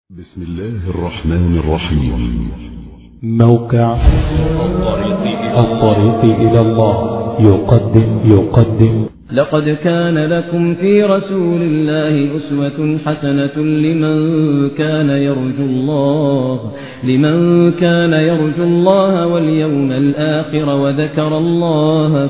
بسم الله الرحمن الرحيم موقع الطريق إلى الله يقدم يقدم لقد كان لكم في رسول الله أسوة حسنة لمن كان يرجو الله لمن كان يرجو الله واليوم الآخر وذكر الله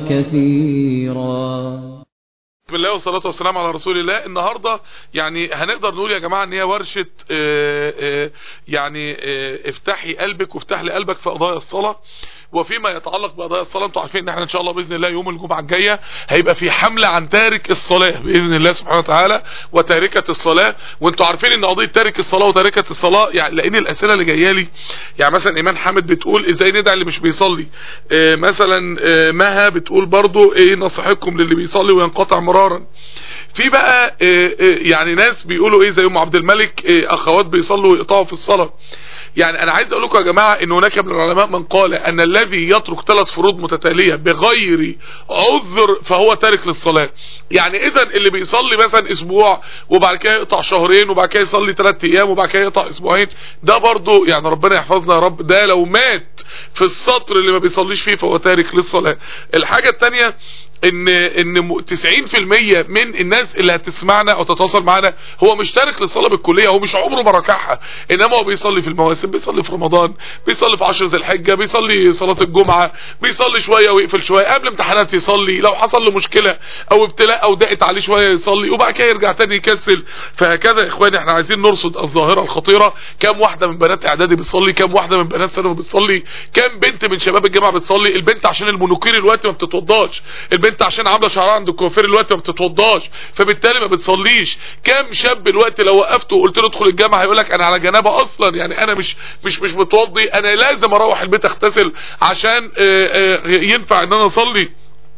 كثيرا بسم الله والصلاة والسلام على رسول الله النهاردة يعني هنقدر نقول يا جماعة ان هي ورشة آه، آه، يعني آه، افتحي قلبك وافتح لي قلبك في قضايا الصلاة وفيما يتعلق بقضايا الصلاة انتوا عارفين ان احنا ان شاء الله باذن الله يوم الجمعة الجاية هيبقى في حملة عن تارك الصلاة باذن الله سبحانه وتعالى وتاركة الصلاة وانتوا عارفين ان قضية تارك الصلاة وتاركة الصلاة يعني لان الاسئلة اللي جايه لي يعني مثلا ايمان حامد بتقول ازاي ندعي اللي مش بيصلي آه، مثلا آه، مها بتقول برضو ايه نصيحتكم للي بيصلي وينقطع مرارا في بقى آه، آه، يعني ناس بيقولوا ايه زي ام عبد الملك آه، اخوات بيصلوا ويقطعوا في الصلاة يعني انا عايز اقول لكم يا جماعة ان هناك من العلماء من قال ان الذي يترك ثلاث فروض متتالية بغير عذر فهو تارك للصلاة يعني اذا اللي بيصلي مثلا اسبوع وبعد كده يقطع شهرين وبعد كده يصلي ثلاث ايام وبعد كده يقطع اسبوعين ده برضو يعني ربنا يحفظنا يا رب ده لو مات في السطر اللي ما بيصليش فيه فهو تارك للصلاة الحاجة التانية ان ان م- 90% من الناس اللي هتسمعنا او تتواصل معانا هو مش تارك للصلاه بالكليه هو مش عمره ما ركعها انما هو بيصلي في المواسم بيصلي في رمضان بيصلي في 10 ذي الحجه بيصلي صلاه الجمعه بيصلي شويه ويقفل شويه قبل امتحانات يصلي لو حصل له مشكله او ابتلاء او ضاقت عليه شويه يصلي وبعد كده يرجع تاني يكسل فهكذا يا اخواني احنا عايزين نرصد الظاهره الخطيره كام واحده من بنات اعدادي بتصلي كام واحده من بنات ثانوي بتصلي كام بنت من شباب الجامعه بتصلي البنت عشان المونوكير الوقت ما بتتوضاش البنت عشان عامله شعرها عند الكوافير الوقت ما بتتوضاش فبالتالي ما بتصليش كام شاب الوقت لو وقفته وقلت له ادخل الجامعه هيقول لك انا على جنابه اصلا يعني انا مش مش مش متوضي انا لازم اروح البيت اغتسل عشان آه، آه، ينفع ان انا اصلي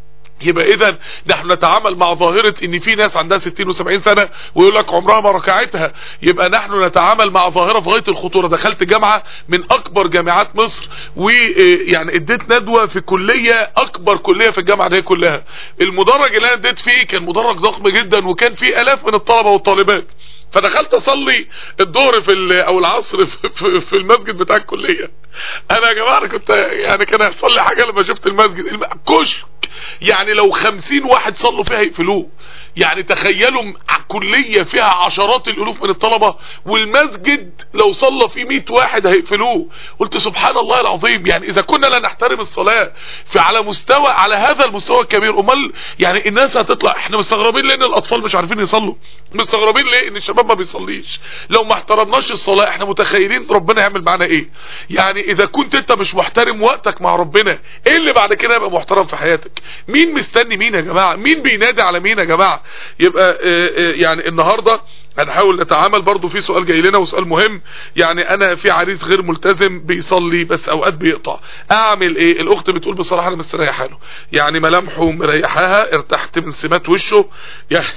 يبقى اذا نحن نتعامل مع ظاهرة ان في ناس عندها 60 و70 سنة ويقول لك عمرها ما ركعتها يبقى نحن نتعامل مع ظاهرة في غاية الخطورة دخلت جامعة من اكبر جامعات مصر ويعني اديت ندوة في كلية اكبر كلية في الجامعة دي كلها المدرج اللي انا اديت فيه كان مدرج ضخم جدا وكان فيه الاف من الطلبة والطالبات فدخلت اصلي الظهر في ال- او العصر في, في, في المسجد بتاع الكليه انا يا جماعه أنا كنت يعني كان هيحصل لي حاجه لما شفت المسجد الم- كشك يعني لو خمسين واحد صلوا فيها يقفلوه يعني تخيلوا م- كليه فيها عشرات الالوف من الطلبه والمسجد لو صلى فيه 100 واحد هيقفلوه قلت سبحان الله العظيم يعني اذا كنا لا نحترم الصلاه في على مستوى على هذا المستوى الكبير امال يعني الناس هتطلع احنا مستغربين ليه ان الاطفال مش عارفين يصلوا مستغربين ليه ان الشباب ما بيصليش لو ما احترمناش الصلاه احنا متخيلين ربنا يعمل معانا ايه يعني اذا كنت انت مش محترم وقتك مع ربنا ايه اللي بعد كده يبقى محترم في حياتك مين مستني مين يا جماعه مين بينادي على مين يا جماعه يبقى اه اه يعني النهارده هنحاول نتعامل برضو في سؤال جاي لنا وسؤال مهم يعني انا في عريس غير ملتزم بيصلي بس اوقات بيقطع اعمل ايه الاخت بتقول بصراحه انا مستريحه له يعني ملامحه مريحاها ارتحت من سمات وشه يعني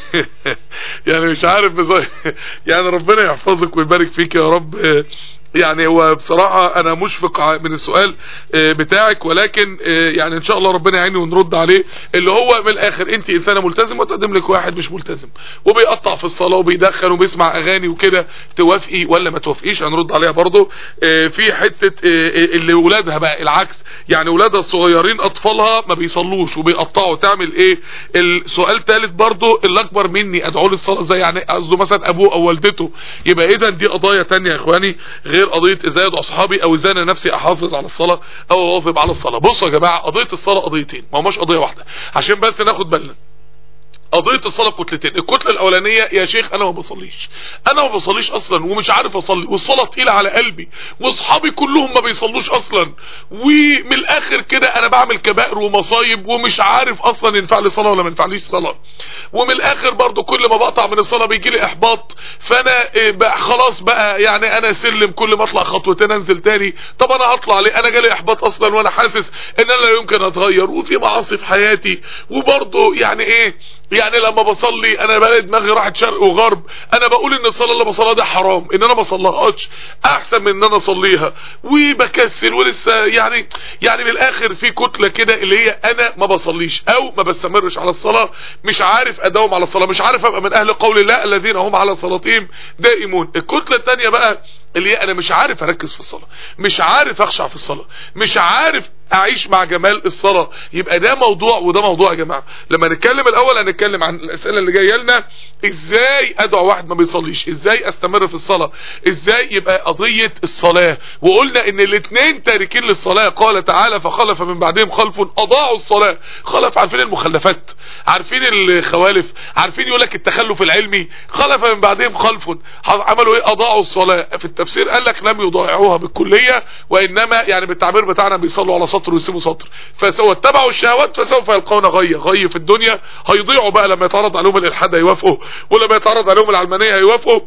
يعني مش عارف بزي يعني ربنا يحفظك ويبارك فيك يا رب اه يعني هو بصراحة انا مشفق ع- من السؤال آه، بتاعك ولكن آه، يعني ان شاء الله ربنا يعيني ونرد عليه اللي هو من الاخر انت انسانة ملتزم وتقدم لك واحد مش ملتزم وبيقطع في الصلاة وبيدخن وبيسمع اغاني وكده توافقي ولا ما توافقيش هنرد عليها برضه آه، في حتة آه، آه، اللي ولادها بقى العكس يعني ولادها الصغيرين اطفالها ما بيصلوش وبيقطعوا تعمل ايه السؤال ثالث برضه اللي اكبر مني ادعو للصلاة زي يعني قصده مثلا ابوه او والدته يبقى اذا دي قضايا تانية يا اخواني غير قضية ازاي ادعو اصحابي او ازاي انا نفسي احافظ على الصلاة او اواظب على الصلاة بصوا يا جماعة قضية الصلاة قضيتين ما هماش قضية واحدة عشان بس ناخد بالنا قضية الصلاة كتلتين الكتلة الاولانية يا شيخ انا ما بصليش انا ما بصليش اصلا ومش عارف اصلي والصلاة تقيلة على قلبي واصحابي كلهم ما بيصلوش اصلا ومن الاخر كده انا بعمل كبائر ومصايب ومش عارف اصلا ينفع لي صلاة ولا ما ينفعليش صلاة ومن الاخر برضو كل ما بقطع من الصلاة بيجي لي احباط فانا إيه بقى خلاص بقى يعني انا سلم كل ما اطلع خطوتين انزل تاني طب انا هطلع ليه انا جالي احباط اصلا وانا حاسس ان انا لا يمكن اتغير وفي معاصي في حياتي وبرضو يعني ايه يعني لما بصلي انا بلاقي دماغي راحت شرق وغرب انا بقول ان الصلاه اللي بصليها دي حرام ان انا ما اصليهاش احسن من ان انا اصليها وبكسل ولسه يعني يعني من الاخر في كتله كده اللي هي انا ما بصليش او ما بستمرش على الصلاه مش عارف اداوم على الصلاه مش عارف ابقى من اهل قول الله الذين هم على صلاتهم دائمون الكتله الثانيه بقى اللي هي انا مش عارف اركز في الصلاه مش عارف اخشع في الصلاه مش عارف اعيش مع جمال الصلاه يبقى ده موضوع وده موضوع يا جماعه لما نتكلم الاول هنتكلم عن الاسئله اللي جايه لنا ازاي ادعو واحد ما بيصليش ازاي استمر في الصلاه ازاي يبقى قضيه الصلاه وقلنا ان الاثنين تاركين للصلاه قال تعالى فخلف من بعدهم خلف اضاعوا الصلاه خلف عارفين المخلفات عارفين الخوالف عارفين يقول لك التخلف العلمي خلف من بعدهم خلف عملوا ايه اضاعوا الصلاه في التفسير قال لك لم يضيعوها بالكليه وانما يعني بالتعبير بتاعنا بيصلوا على سطر ويسيبوا سطر فسوى اتبعوا الشهوات فسوف يلقون غي غي في الدنيا هيضيعوا بقى لما يتعرض عليهم الالحاد هيوافقوا ولما يتعرض عليهم العلمانيه هيوافقوا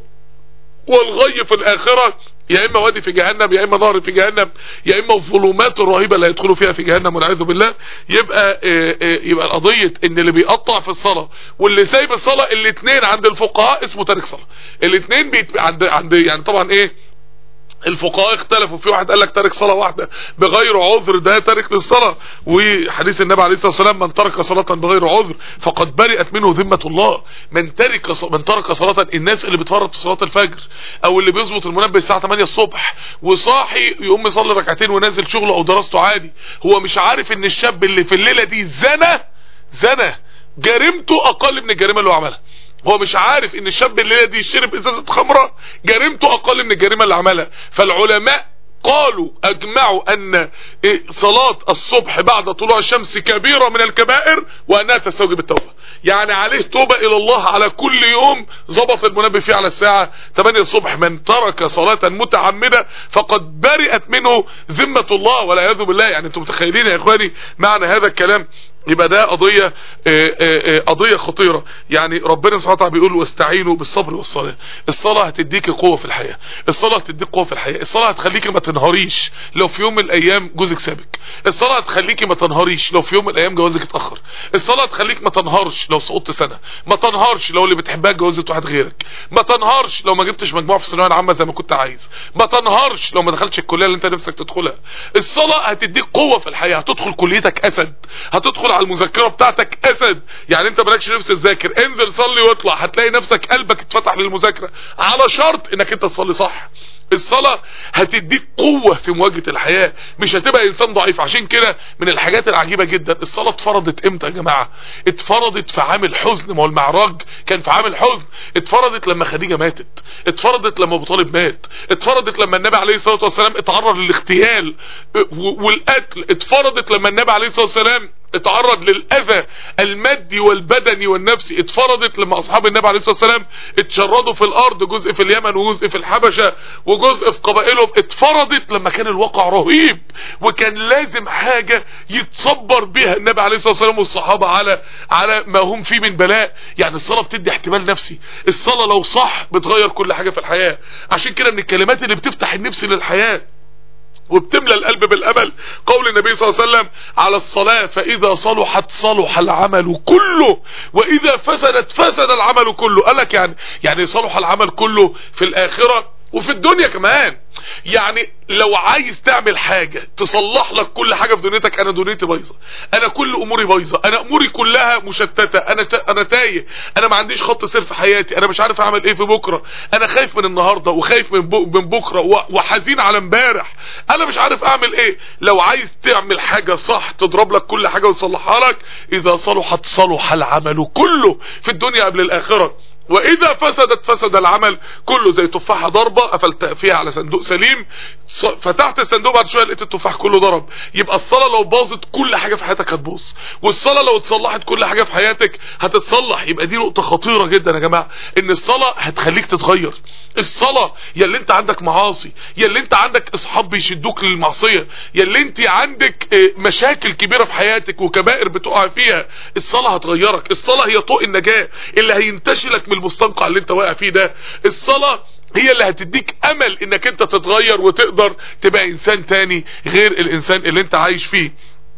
والغي في الاخره يا اما وادي في جهنم يا اما نهر في جهنم يا اما الظلمات الرهيبه اللي هيدخلوا فيها في جهنم والعياذ بالله يبقى آآ آآ يبقى القضيه ان اللي بيقطع في الصلاه واللي سايب الصلاه الاثنين عند الفقهاء اسمه تارك صلاه الاثنين بيت... عند عند يعني طبعا ايه الفقهاء اختلفوا في واحد قال لك تارك صلاه واحده بغير عذر ده تارك للصلاه وحديث النبي عليه الصلاه والسلام من ترك صلاه بغير عذر فقد برئت منه ذمه الله من ترك من ترك صلاه الناس اللي بتفرط في صلاه الفجر او اللي بيظبط المنبه الساعه 8 الصبح وصاحي يقوم يصلي ركعتين ونازل شغله او دراسته عادي هو مش عارف ان الشاب اللي في الليله دي زنى زنى جريمته اقل من الجريمه اللي هو عملها هو مش عارف ان الشاب الليله دي شرب ازازه خمره جريمته اقل من الجريمه اللي عملها فالعلماء قالوا اجمعوا ان صلاة الصبح بعد طلوع الشمس كبيرة من الكبائر وانها تستوجب التوبة يعني عليه توبة الى الله على كل يوم ظبط المنبه فيه على الساعة 8 الصبح من ترك صلاة متعمدة فقد برئت منه ذمة الله والعياذ بالله يعني انتم متخيلين يا اخواني معنى هذا الكلام يبقى ده قضية آآ آآ قضية خطيرة يعني ربنا سبحانه وتعالى بيقول واستعينوا بالصبر والصلاة الصلاة هتديك قوة في الحياة الصلاة هتديك قوة في الحياة الصلاة هتخليك ما تنهاريش لو في يوم من الايام جوزك سابك الصلاة هتخليك ما تنهاريش لو في يوم من الايام جوازك اتأخر الصلاة هتخليك ما تنهارش لو سقطت سنة ما تنهارش لو اللي بتحبها اتجوزت واحد غيرك ما تنهارش لو ما جبتش مجموع في الثانويه العامه زي ما كنت عايز ما تنهارش لو ما دخلتش الكليه اللي انت نفسك تدخلها الصلاه هتديك قوه في الحياه هتدخل كليتك اسد هتدخل على المذكره بتاعتك اسد يعني انت مالكش نفس تذاكر انزل صلي واطلع هتلاقي نفسك قلبك اتفتح للمذاكره على شرط انك انت تصلي صح الصلاة هتديك قوة في مواجهة الحياة مش هتبقى انسان ضعيف عشان كده من الحاجات العجيبة جدا الصلاة اتفرضت امتى يا جماعة اتفرضت في عام الحزن ما هو المعراج كان في عام الحزن اتفرضت لما خديجة ماتت اتفرضت لما ابو طالب مات اتفرضت لما النبي عليه الصلاة والسلام اتعرض للاغتيال والقتل اتفرضت لما النبي عليه الصلاة والسلام اتعرض للاذى المادي والبدني والنفسي اتفرضت لما اصحاب النبي عليه الصلاه والسلام اتشردوا في الارض جزء في اليمن وجزء في الحبشه وجزء في قبائلهم اتفرضت لما كان الواقع رهيب وكان لازم حاجه يتصبر بها النبي عليه الصلاه والسلام والصحابه على على ما هم فيه من بلاء يعني الصلاه بتدي احتمال نفسي الصلاه لو صح بتغير كل حاجه في الحياه عشان كده من الكلمات اللي بتفتح النفس للحياه وبتملى القلب بالامل قول النبي صلى الله عليه وسلم على الصلاة فاذا صلحت صلح العمل كله واذا فسدت فسد العمل كله قال لك يعني يعني صلح العمل كله في الاخرة وفي الدنيا كمان يعني لو عايز تعمل حاجة تصلح لك كل حاجة في دنيتك انا دنيتي بايظة انا كل اموري بايظة انا اموري كلها مشتتة انا تا انا تايه انا ما عنديش خط سير في حياتي انا مش عارف اعمل ايه في بكرة انا خايف من النهاردة وخايف من, من بكرة وحزين على امبارح انا مش عارف اعمل ايه لو عايز تعمل حاجة صح تضرب لك كل حاجة وتصلحها لك اذا صلحت صلح العمل كله في الدنيا قبل الاخرة واذا فسدت فسد العمل كله زي تفاحة ضربة قفلت فيها على صندوق سليم فتحت الصندوق بعد شوية لقيت التفاح كله ضرب يبقى الصلاة لو باظت كل حاجة في حياتك هتبوظ والصلاة لو اتصلحت كل حاجة في حياتك هتتصلح يبقى دي نقطة خطيرة جدا يا جماعة ان الصلاة هتخليك تتغير الصلاة يا اللي انت عندك معاصي يا اللي انت عندك اصحاب بيشدوك للمعصية يا اللي انت عندك مشاكل كبيرة في حياتك وكبائر بتقع فيها الصلاة هتغيرك الصلاة هي طوق النجاة اللي هينتشلك من المستنقع اللي انت واقع فيه ده الصلاة هي اللي هتديك امل انك انت تتغير وتقدر تبقى انسان تاني غير الانسان اللي انت عايش فيه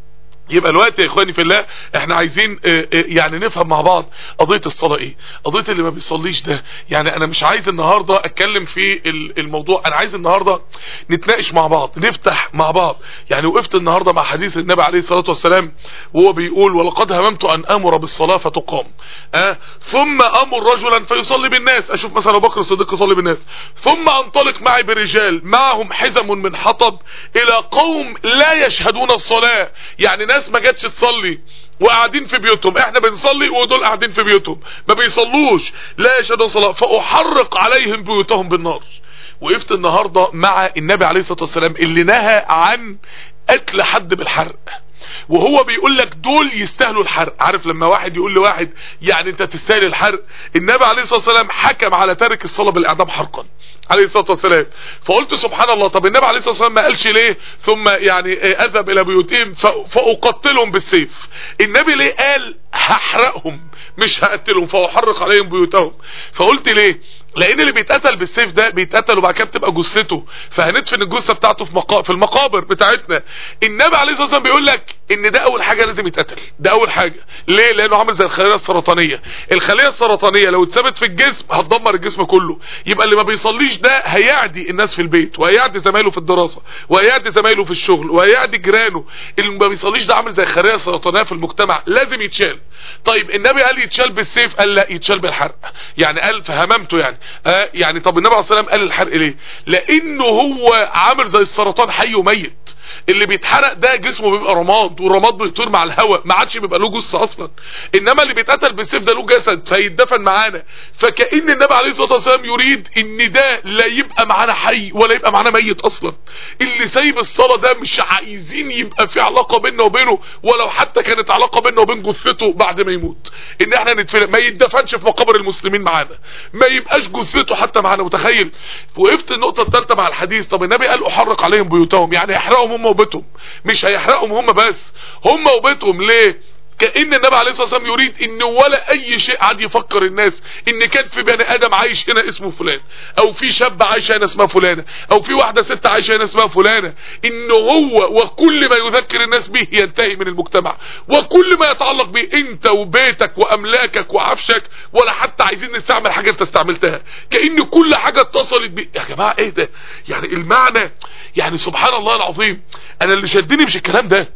يبقى الوقت يا اخواني في الله احنا عايزين اه اه يعني نفهم مع بعض قضية الصلاة ايه قضية اللي ما بيصليش ده يعني انا مش عايز النهاردة اتكلم في الموضوع انا عايز النهاردة نتناقش مع بعض نفتح مع بعض يعني وقفت النهاردة مع حديث النبي عليه الصلاة والسلام وهو بيقول ولقد هممت ان امر بالصلاة فتقام اه ثم امر رجلا فيصلي بالناس اشوف مثلا ابو بكر الصديق يصلي بالناس ثم انطلق معي برجال معهم حزم من حطب الى قوم لا يشهدون الصلاة يعني ناس ما جاتش تصلي وقاعدين في بيوتهم احنا بنصلي ودول قاعدين في بيوتهم ما بيصلوش لا يشهدون صلاة فاحرق عليهم بيوتهم بالنار وقفت النهاردة مع النبي عليه الصلاة والسلام اللي نهى عن قتل حد بالحرق وهو بيقول لك دول يستاهلوا الحرق عارف لما واحد يقول لواحد يعني انت تستاهل الحرق النبي عليه الصلاة والسلام حكم على تارك الصلاة بالاعدام حرقا عليه الصلاة والسلام فقلت سبحان الله طب النبي عليه الصلاة والسلام ما قالش ليه ثم يعني اذهب الى بيوتهم فاقتلهم بالسيف النبي ليه قال هحرقهم مش هقتلهم فاحرق عليهم بيوتهم فقلت ليه لان اللي بيتقتل بالسيف ده بيتقتل وبعد كده بتبقى جثته فهندفن الجثه بتاعته في مقا... في المقابر بتاعتنا النبي عليه الصلاه والسلام بيقول لك ان ده اول حاجه لازم يتقتل ده اول حاجه ليه لانه عامل زي الخليه السرطانيه الخليه السرطانيه لو اتثبت في الجسم هتدمر الجسم كله يبقى اللي ما بيصليش ده هيعدي الناس في البيت وهيعدي زمايله في الدراسه وهيعدي زمايله في الشغل وهيعدي جيرانه اللي ما بيصليش ده عامل زي الخليه السرطانيه في المجتمع لازم يتشال طيب النبي قال يتشال بالسيف قال لا يتشال بالحرق يعني قال فهممته يعني آه يعني طب النبي عليه الصلاه والسلام قال الحرق ليه لانه هو عامل زي السرطان حي وميت اللي بيتحرق ده جسمه بيبقى رماد والرماد بيطير مع الهواء ما عادش بيبقى له جثه اصلا انما اللي بيتقتل بالسيف ده له جسد فيتدفن معانا فكأن النبي عليه الصلاه والسلام يريد ان ده لا يبقى معانا حي ولا يبقى معانا ميت اصلا اللي سايب الصلاه ده مش عايزين يبقى في علاقه بيننا وبينه ولو حتى كانت علاقه بيننا وبين جثته بعد ما يموت ان احنا ندفن ما يتدفنش في مقابر المسلمين معانا ما يبقاش جثته حتى معانا متخيل وقفت النقطه الثالثه مع الحديث طب النبي قال احرق عليهم بيوتهم يعني يحرقهم هم وبيتهم مش هيحرقهم هم بس هم وبيتهم ليه كأن النبي عليه الصلاة والسلام يريد ان ولا اي شيء عاد يفكر الناس ان كان في بني ادم عايش هنا اسمه فلان او في شاب عايش هنا اسمها فلانة او في واحدة ست عايشة هنا اسمها فلانة ان هو وكل ما يذكر الناس به ينتهي من المجتمع وكل ما يتعلق به انت وبيتك واملاكك وعفشك ولا حتى عايزين نستعمل حاجة انت استعملتها كأن كل حاجة اتصلت بيه يا جماعة ايه ده يعني المعنى يعني سبحان الله العظيم انا اللي شدني مش الكلام ده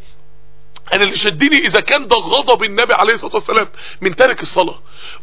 انا اللي شدني اذا كان ده غضب النبي عليه الصلاة والسلام من تارك الصلاة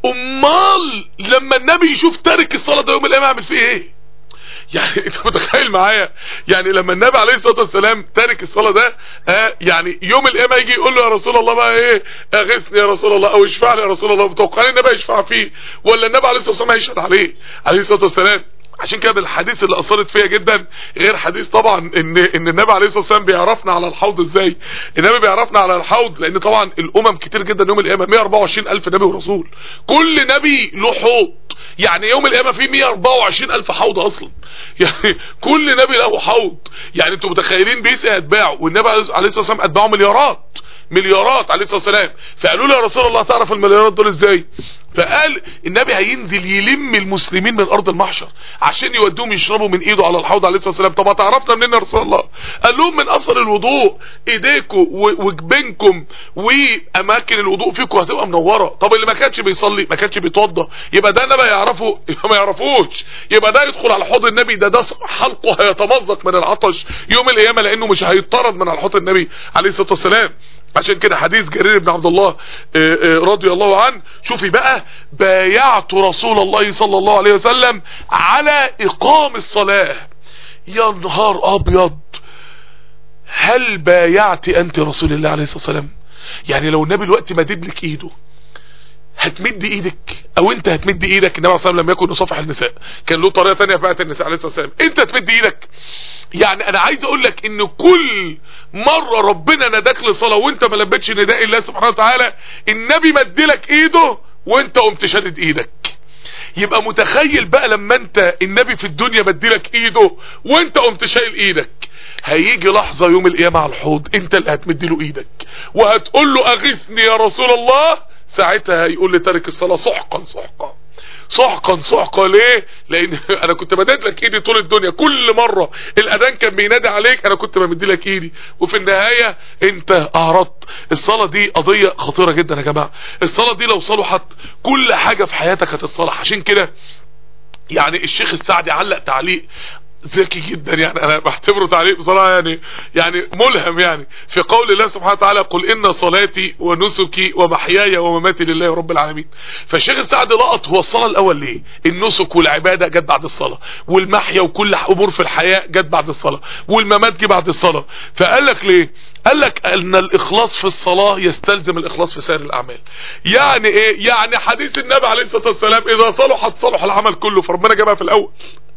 امال لما النبي يشوف تارك الصلاة ده يوم القيامة يعمل فيه ايه يعني انت متخيل معايا يعني لما النبي عليه الصلاه والسلام تارك الصلاه ده آه يعني يوم القيامه يجي يقول له يا رسول الله بقى ايه اغثني يا رسول الله او اشفع لي يا رسول الله متوقعين النبي يشفع فيه ولا النبي عليه الصلاه والسلام هيشهد عليه عليه الصلاه والسلام عشان كده الحديث اللي اثرت فيا جدا غير حديث طبعا ان ان النبي عليه الصلاه والسلام بيعرفنا على الحوض ازاي النبي بيعرفنا على الحوض لان طبعا الامم كتير جدا يوم القيامه 124 الف نبي ورسول كل نبي له حوض يعني يوم القيامه في 124 الف حوض اصلا يعني كل نبي له حوض يعني انتوا متخيلين بيسقي اتباعه والنبي عليه الصلاه والسلام اتباعه مليارات مليارات عليه الصلاه والسلام فقالوا له يا رسول الله تعرف المليارات دول ازاي فقال النبي هينزل يلم المسلمين من ارض المحشر عشان يودوهم يشربوا من ايده على الحوض عليه الصلاه والسلام طب هتعرفنا منين يا رسول الله قال لهم من اثر الوضوء ايديكم وجبينكم واماكن الوضوء فيكم هتبقى منوره طب اللي ما كانش بيصلي ما كانش بيتوضى يبقى ده النبي يعرفه يبقى ما يعرفوش يبقى ده يدخل على حوض النبي ده ده حلقه هيتمزق من العطش يوم القيامه لانه مش هيطرد من على حوض النبي عليه الصلاه والسلام عشان كده حديث جرير بن عبد الله رضي الله عنه شوفي بقى بايعت رسول الله صلى الله عليه وسلم على اقام الصلاة يا نهار ابيض هل بايعت انت رسول الله عليه الصلاة والسلام يعني لو النبي الوقت مدد لك ايده هتمد ايدك او انت هتمد ايدك النبي صلى الله عليه وسلم لم يكن يصافح النساء كان له طريقه ثانيه في النساء عليه الصلاه والسلام انت هتمد ايدك يعني انا عايز اقول لك ان كل مره ربنا نداك لصلاه وانت ما لبيتش نداء الله سبحانه وتعالى النبي مد لك ايده وانت قمت شادد ايدك يبقى متخيل بقى لما انت النبي في الدنيا مديلك ايده وانت قمت شايل ايدك هيجي لحظة يوم القيامة على الحوض انت اللي هتمديله ايدك وهتقول له اغثني يا رسول الله ساعتها هيقول لترك الصلاة سحقا سحقا سحقا سحقا ليه لان انا كنت مدد لك ايدي طول الدنيا كل مرة الاذان كان بينادي عليك انا كنت بمد لك ايدي وفي النهاية انت اعرضت الصلاة دي قضية خطيرة جدا يا جماعة الصلاة دي لو صلحت كل حاجة في حياتك هتتصلح عشان كده يعني الشيخ السعدي علق تعليق ذكي جدا يعني انا بعتبره تعليق بصراحه يعني يعني ملهم يعني في قول الله سبحانه وتعالى قل ان صلاتي ونسكي ومحياي ومماتي لله رب العالمين فالشيخ السعدي لقط هو الصلاه الاول ليه النسك والعباده جت بعد الصلاه والمحيا وكل امور في الحياه جت بعد الصلاه والممات جه بعد الصلاه فقال لك ليه قال لك ان الاخلاص في الصلاه يستلزم الاخلاص في سائر الاعمال يعني ايه يعني حديث النبي عليه الصلاه والسلام اذا صلحت صلح العمل كله فربنا جابها في الاول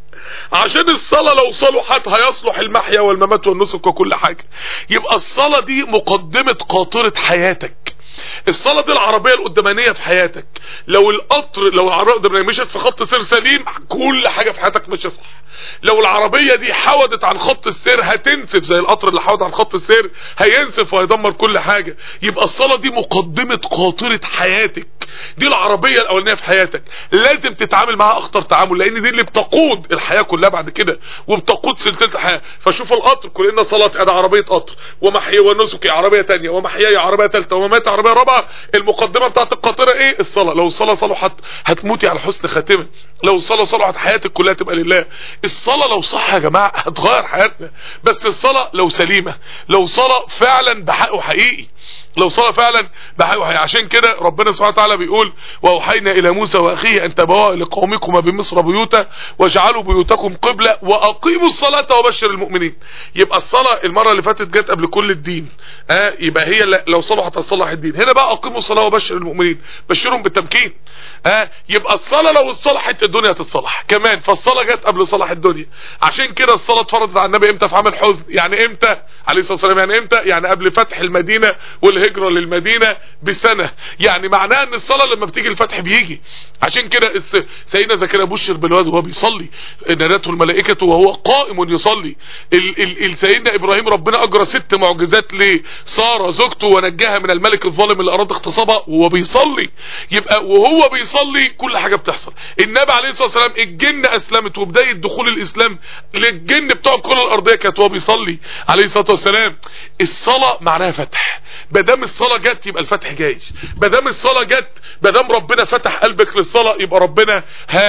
عشان الصلاة لو صلحت هيصلح المحيا والممات والنسك وكل حاجة يبقى الصلاة دي مقدمة قاطرة حياتك الصلاة دي العربية القدامانية في حياتك لو القطر لو العربية القدامانية مشت في خط سير سليم كل حاجة في حياتك ماشية صح لو العربية دي حودت عن خط السير هتنسف زي القطر اللي حود عن خط السير هينسف وهيدمر كل حاجة يبقى الصلاة دي مقدمة قاطرة حياتك دي العربية الاولانية في حياتك لازم تتعامل معاها اخطر تعامل لان دي اللي بتقود الحياة كلها بعد كده وبتقود سلسلة الحياة فشوف القطر كلنا صلاة ادي عربية قطر ومحيا ونسكي عربية تانية ومحياي عربية تالتة وممات عربية رابعة المقدمة بتاعت القاطرة ايه الصلاة لو الصلاة صلحت هتموتي على حسن خاتمة لو الصلاة صلحت حياتك كلها تبقى لله الصلاة لو صح يا جماعة هتغير حياتنا بس الصلاة لو سليمة لو صلاة فعلا بحقه حقيقي لو صلى فعلا بحقه حقيقي عشان كده ربنا سبحانه وتعالى بيقول واوحينا الى موسى واخيه ان تبوا لقومكما بمصر بيوتا واجعلوا بيوتكم قبلة واقيموا الصلاة وبشر المؤمنين يبقى الصلاة المرة اللي فاتت جت قبل كل الدين اه يبقى هي لو صلحت هتصلح الدين هنا بقى اقيموا الصلاة وبشر المؤمنين بشرهم بالتمكين اه يبقى الصلاة لو اتصلحت الدنيا هتتصلح كمان فالصلاة جت قبل صلاح الدنيا عشان كده الصلاة اتفرضت على النبي امتى في عام الحزن يعني امتى عليه الصلاة والسلام يعني امتى يعني قبل فتح المدينة والهجرة للمدينة بسنة يعني معناها ان الصلاة لما بتيجي الفتح بيجي عشان كده سيدنا زكريا بشر بالواد وهو بيصلي نادته الملائكة وهو قائم يصلي ال ال ال سيدنا ابراهيم ربنا اجرى ست معجزات لسارة زوجته ونجاها من الملك الظالم اللي اراد اغتصابها وهو بيصلي يبقى وهو بيصلي كل حاجة بتحصل النبي عليه الصلاة والسلام الجن اسلمت وبداية دخول الاسلام للجن بتوع الكرة الارضية كانت وهو بيصلي عليه الصلاة والسلام الصلاة معناها فتح بدام الصلاة جت يبقى الفتح جاي بدام الصلاة جت بدام ربنا فتح قلبك للصلاة يبقى ربنا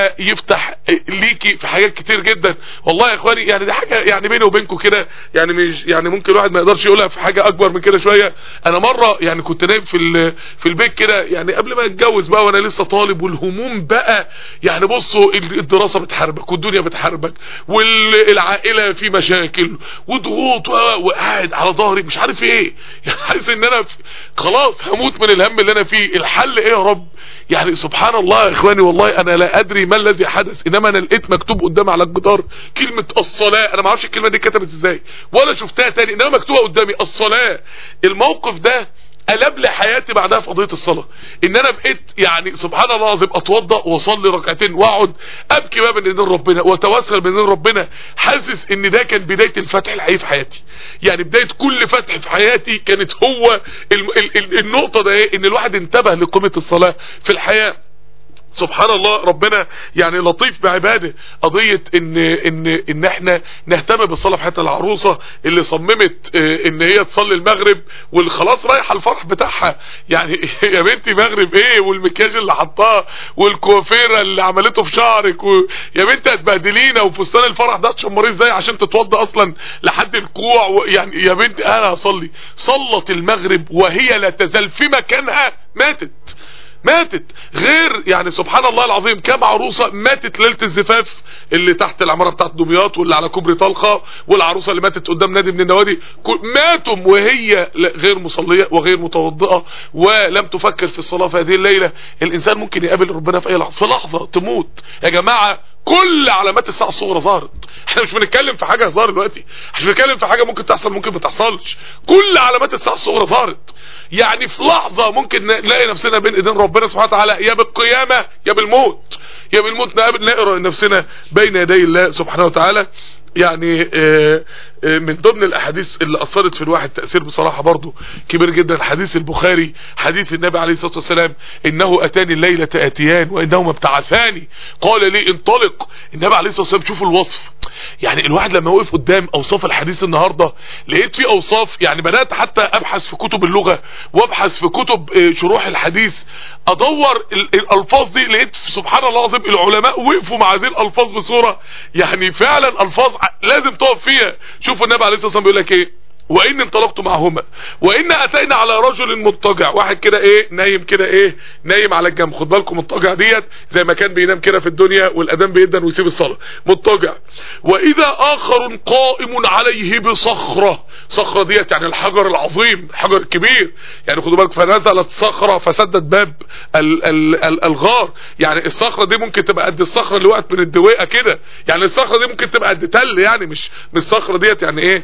هيفتح ليكي في حاجات كتير جدا والله يا اخواني يعني دي حاجة يعني بيني وبينكم كده يعني مش يعني ممكن الواحد ما يقدرش يقولها في حاجة اكبر من كده شوية انا مرة يعني كنت نايم في في البيت كده يعني قبل ما اتجوز بقى وانا لسه طالب والهموم بقى يعني بصوا الدراسة بتحاربك والدنيا بتحاربك والعائلة في مشاكل وضغوط وقاعد على ظهري مش عارف ايه يعني حاسس ان انا خلاص هموت من الهم اللي انا فيه الحل ايه يا رب يعني سبحان الله يا اخواني والله انا لا ادري ما الذي حدث انما انا لقيت مكتوب قدامي على الجدار كلمة الصلاة انا ما اعرفش الكلمة دي اتكتبت ازاي ولا شفتها تاني انما مكتوبة قدامي الصلاة الموقف ده قلب لي حياتي بعدها في قضيه الصلاه ان انا بقيت يعني سبحان الله العظيم اتوضا واصلي ركعتين واقعد ابكي بقى بين ايدين ربنا واتوسل بين ايدين ربنا حاسس ان ده كان بدايه الفتح الحقيقي في حياتي يعني بدايه كل فتح في حياتي كانت هو ال ال ال النقطه ده ايه ان الواحد انتبه لقيمه الصلاه في الحياه سبحان الله ربنا يعني لطيف بعباده قضية ان ان ان احنا نهتم بالصلاة في حتى العروسة اللي صممت اه ان هي تصلي المغرب واللي خلاص رايحة الفرح بتاعها يعني يا بنتي مغرب ايه والمكياج اللي حطاه والكوافيرة اللي عملته في شعرك و... يا بنتي هتبهدلينا وفستان الفرح ده تشمريه ازاي عشان تتوضى اصلا لحد الكوع و... يعني يا بنتي انا هصلي صلت المغرب وهي لا تزال في مكانها ماتت ماتت غير يعني سبحان الله العظيم كام عروسة ماتت ليلة الزفاف اللي تحت العمارة بتاعت دمياط واللي على كوبري طلخة والعروسة اللي ماتت قدام نادي من النوادي ماتوا وهي غير مصلية وغير متوضئة ولم تفكر في الصلاة في هذه الليلة الانسان ممكن يقابل ربنا في اي لحظة في لحظة تموت يا جماعة كل علامات الساعة الصغرى ظهرت احنا مش بنتكلم في حاجة ظهر دلوقتي مش بنتكلم في حاجة ممكن تحصل ممكن ما تحصلش كل علامات الساعة الصغرى ظهرت يعني في لحظة ممكن نلاقي نفسنا بين ايدين ربنا سبحانه وتعالى يا بالقيامة يا بالموت يا بالموت نقابل نقرا نفسنا بين يدي الله سبحانه وتعالى يعني آآ من ضمن الاحاديث اللي اثرت في الواحد تأثير بصراحة برضو كبير جدا حديث البخاري حديث النبي عليه الصلاة والسلام انه اتاني الليلة اتيان وانهما ابتعثاني قال لي انطلق النبي عليه الصلاة والسلام شوفوا الوصف يعني الواحد لما وقف قدام اوصاف الحديث النهاردة لقيت في اوصاف يعني بدأت حتى ابحث في كتب اللغة وابحث في كتب شروح الحديث ادور الالفاظ دي لقيت سبحان الله العظيم العلماء وقفوا مع هذه الالفاظ بصورة يعني فعلا الفاظ لازم تقف فيها شوفوا النبي عليه الصلاة والسلام بيقول لك ايه وان انطلقت معهما وان اتينا على رجل مضطجع واحد كده ايه نايم كده ايه نايم على الجنب خد بالكم مضطجع ديت زي ما كان بينام كده في الدنيا والاذان بيدن ويسيب الصلاه مضطجع واذا اخر قائم عليه بصخره صخره ديت يعني الحجر العظيم الحجر الكبير يعني خدوا بالكم فنزلت صخره فسدت باب ال ال ال الغار يعني الصخره دي ممكن تبقى قد الصخره اللي وقعت من الدويقه كده يعني الصخره دي ممكن تبقى قد تل يعني مش مش الصخره ديت يعني ايه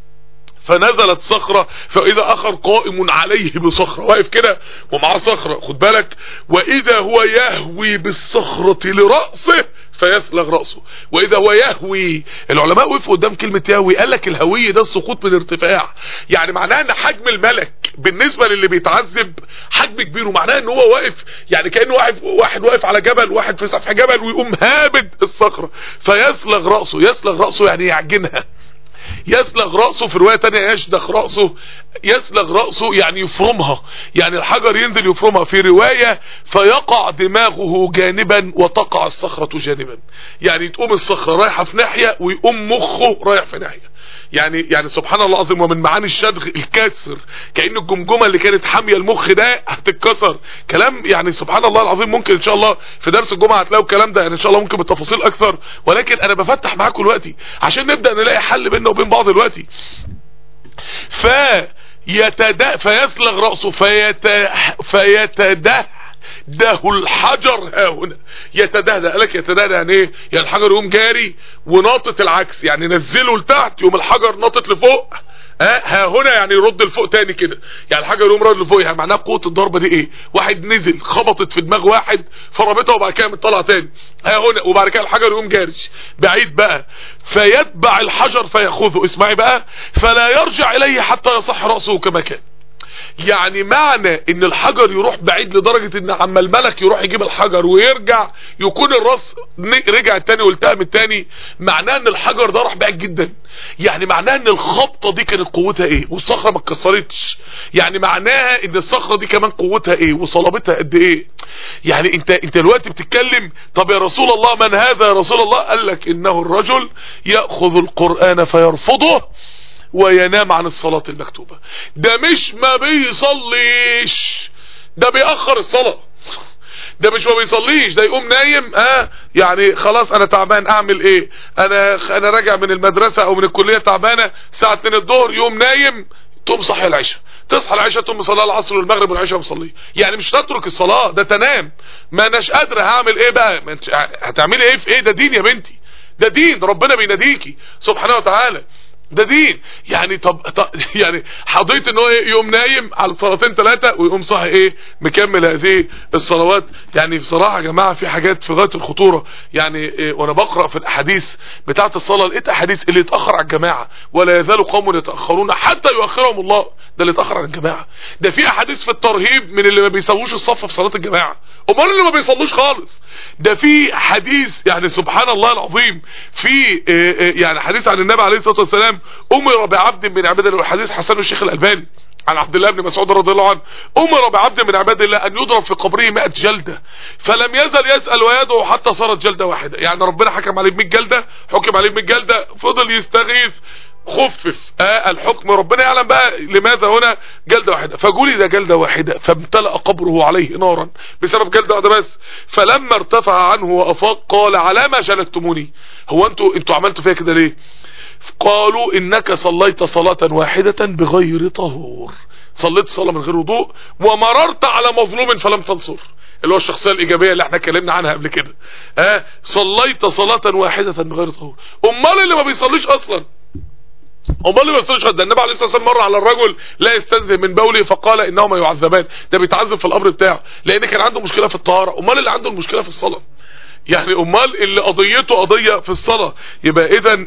فنزلت صخرة فاذا اخر قائم عليه بصخرة واقف كده ومعاه صخرة خد بالك واذا هو يهوي بالصخرة لرأسه فيثلغ رأسه واذا هو يهوي العلماء وقفوا قدام كلمة يهوي قال لك الهوية ده السقوط من ارتفاع يعني معناه ان حجم الملك بالنسبة للي بيتعذب حجم كبير ومعناه ان هو واقف يعني كأنه واحد, واحد واقف على جبل واحد في سفح جبل ويقوم هابد الصخرة فيثلغ رأسه يثلغ رأسه يعني يعجنها يسلغ رأسه في رواية تانية يشدخ رأسه يسلغ رأسه يعني يفرمها يعني الحجر ينزل يفرمها في رواية فيقع دماغه جانبا وتقع الصخرة جانبا يعني تقوم الصخرة رايحة في ناحية ويقوم مخه رايح في ناحية يعني يعني سبحان الله العظيم ومن معاني الشدغ الكسر كأن الجمجمة اللي كانت حامية المخ ده هتتكسر كلام يعني سبحان الله العظيم ممكن ان شاء الله في درس الجمعة هتلاقوا الكلام ده يعني ان شاء الله ممكن بالتفاصيل اكثر ولكن انا بفتح معاكم دلوقتي عشان نبدأ نلاقي حل بيننا وبين بعض دلوقتي ف يتد فيسلغ رأسه فيت فيتده ده الحجر ها هنا يتدهدى قال لك يتدهدى يعني ايه يعني الحجر يقوم جاري وناطط العكس يعني نزله لتحت يقوم الحجر ناطط لفوق ها هنا يعني يرد لفوق تاني كده يعني الحجر يقوم رد لفوق يعني معناها قوه الضربه دي ايه واحد نزل خبطت في دماغ واحد فرمتها وبعد كده طلع تاني ها هنا وبعد كده الحجر يقوم جاري بعيد بقى فيتبع الحجر فياخذه اسمعي بقى فلا يرجع اليه حتى يصح راسه كما كان يعني معنى ان الحجر يروح بعيد لدرجة ان عما الملك يروح يجيب الحجر ويرجع يكون الراس رجع التاني والتهم التاني معناه ان الحجر ده راح بعيد جدا يعني معناه ان الخبطة دي كانت قوتها ايه والصخرة ما اتكسرتش يعني معناها ان الصخرة دي كمان قوتها ايه وصلابتها قد ايه يعني انت انت دلوقتي بتتكلم طب يا رسول الله من هذا يا رسول الله قال لك انه الرجل يأخذ القرآن فيرفضه وينام عن الصلاة المكتوبة ده مش ما بيصليش ده بيأخر الصلاة ده مش ما بيصليش ده يقوم نايم اه يعني خلاص انا تعبان اعمل ايه انا انا راجع من المدرسة او من الكلية تعبانة الساعة 2 الظهر يقوم نايم تقوم صحي العشاء تصحى العشاء تقوم صلاه العصر والمغرب والعشاء وصلي يعني مش تترك الصلاة ده تنام ما اناش قادر هعمل ايه بقى هتعملي ايه في ايه ده دين يا بنتي ده دين ربنا بيناديكي سبحانه وتعالى ده دين يعني طب, طب يعني حضيت ان هو يقوم نايم على صلاتين ثلاثه ويقوم صاحي ايه مكمل هذه الصلوات يعني بصراحه يا جماعه في حاجات في غايه الخطوره يعني إيه وانا بقرا في الاحاديث بتاعه الصلاه لقيت احاديث اللي يتاخر على الجماعه ولا يزال قوم يتاخرون حتى يؤخرهم الله ده اللي يتاخر عن الجماعه ده في احاديث في الترهيب من اللي ما بيسووش الصف في صلاه الجماعه امال اللي ما بيصلوش خالص ده في حديث يعني سبحان الله العظيم في إيه إيه يعني حديث عن النبي عليه الصلاه والسلام امر بعبد من عباد الله الحديث حسن الشيخ الالباني عن عبد الله بن مسعود رضي الله عنه امر بعبد من عباد الله ان يضرب في قبره 100 جلده فلم يزل يسال ويدعو حتى صارت جلده واحده يعني ربنا حكم عليه ب 100 جلده حكم عليه ب 100 جلده فضل يستغيث خفف آه الحكم ربنا يعلم بقى لماذا هنا جلدة واحدة فجلد جلدة واحدة فامتلأ قبره عليه نارا بسبب جلدة واحدة بس فلما ارتفع عنه وافاق قال على ما جلدتموني هو انتوا انتوا عملتوا فيها كده ليه قالوا انك صليت صلاة واحدة بغير طهور صليت صلاة من غير وضوء ومررت على مظلوم فلم تنصر اللي هو الشخصية الإيجابية اللي احنا اتكلمنا عنها قبل كده اه صليت صلاة واحدة بغير طهور امال اللي ما بيصليش اصلا امال اللي ما بيصليش ده النبي عليه الصلاه والسلام مر على الرجل لا يستنزه من بوله فقال انهما يعذبان ده بيتعذب في الامر بتاعه لان كان عنده مشكله في الطهاره امال اللي عنده المشكله في الصلاه يعني امال اللي قضيته قضية في الصلاة يبقى اذا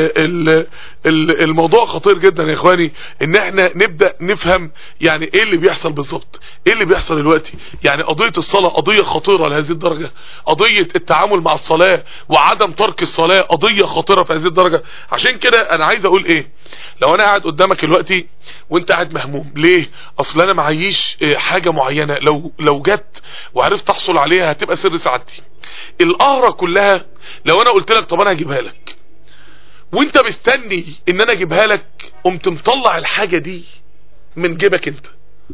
الموضوع خطير جدا يا اخواني ان احنا نبدأ نفهم يعني ايه اللي بيحصل بالظبط ايه اللي بيحصل دلوقتي يعني قضية الصلاة قضية خطيرة لهذه الدرجة قضية التعامل مع الصلاة وعدم ترك الصلاة قضية خطيرة في هذه الدرجة عشان كده انا عايز اقول ايه لو انا قاعد قدامك دلوقتي وانت قاعد مهموم ليه اصل انا معيش حاجة معينة لو لو جت وعرفت تحصل عليها هتبقى سر سعادتي القهرة كلها لو انا قلت لك طب انا هجيبها لك وانت مستني ان انا اجيبها لك قمت مطلع الحاجة دي من جيبك انت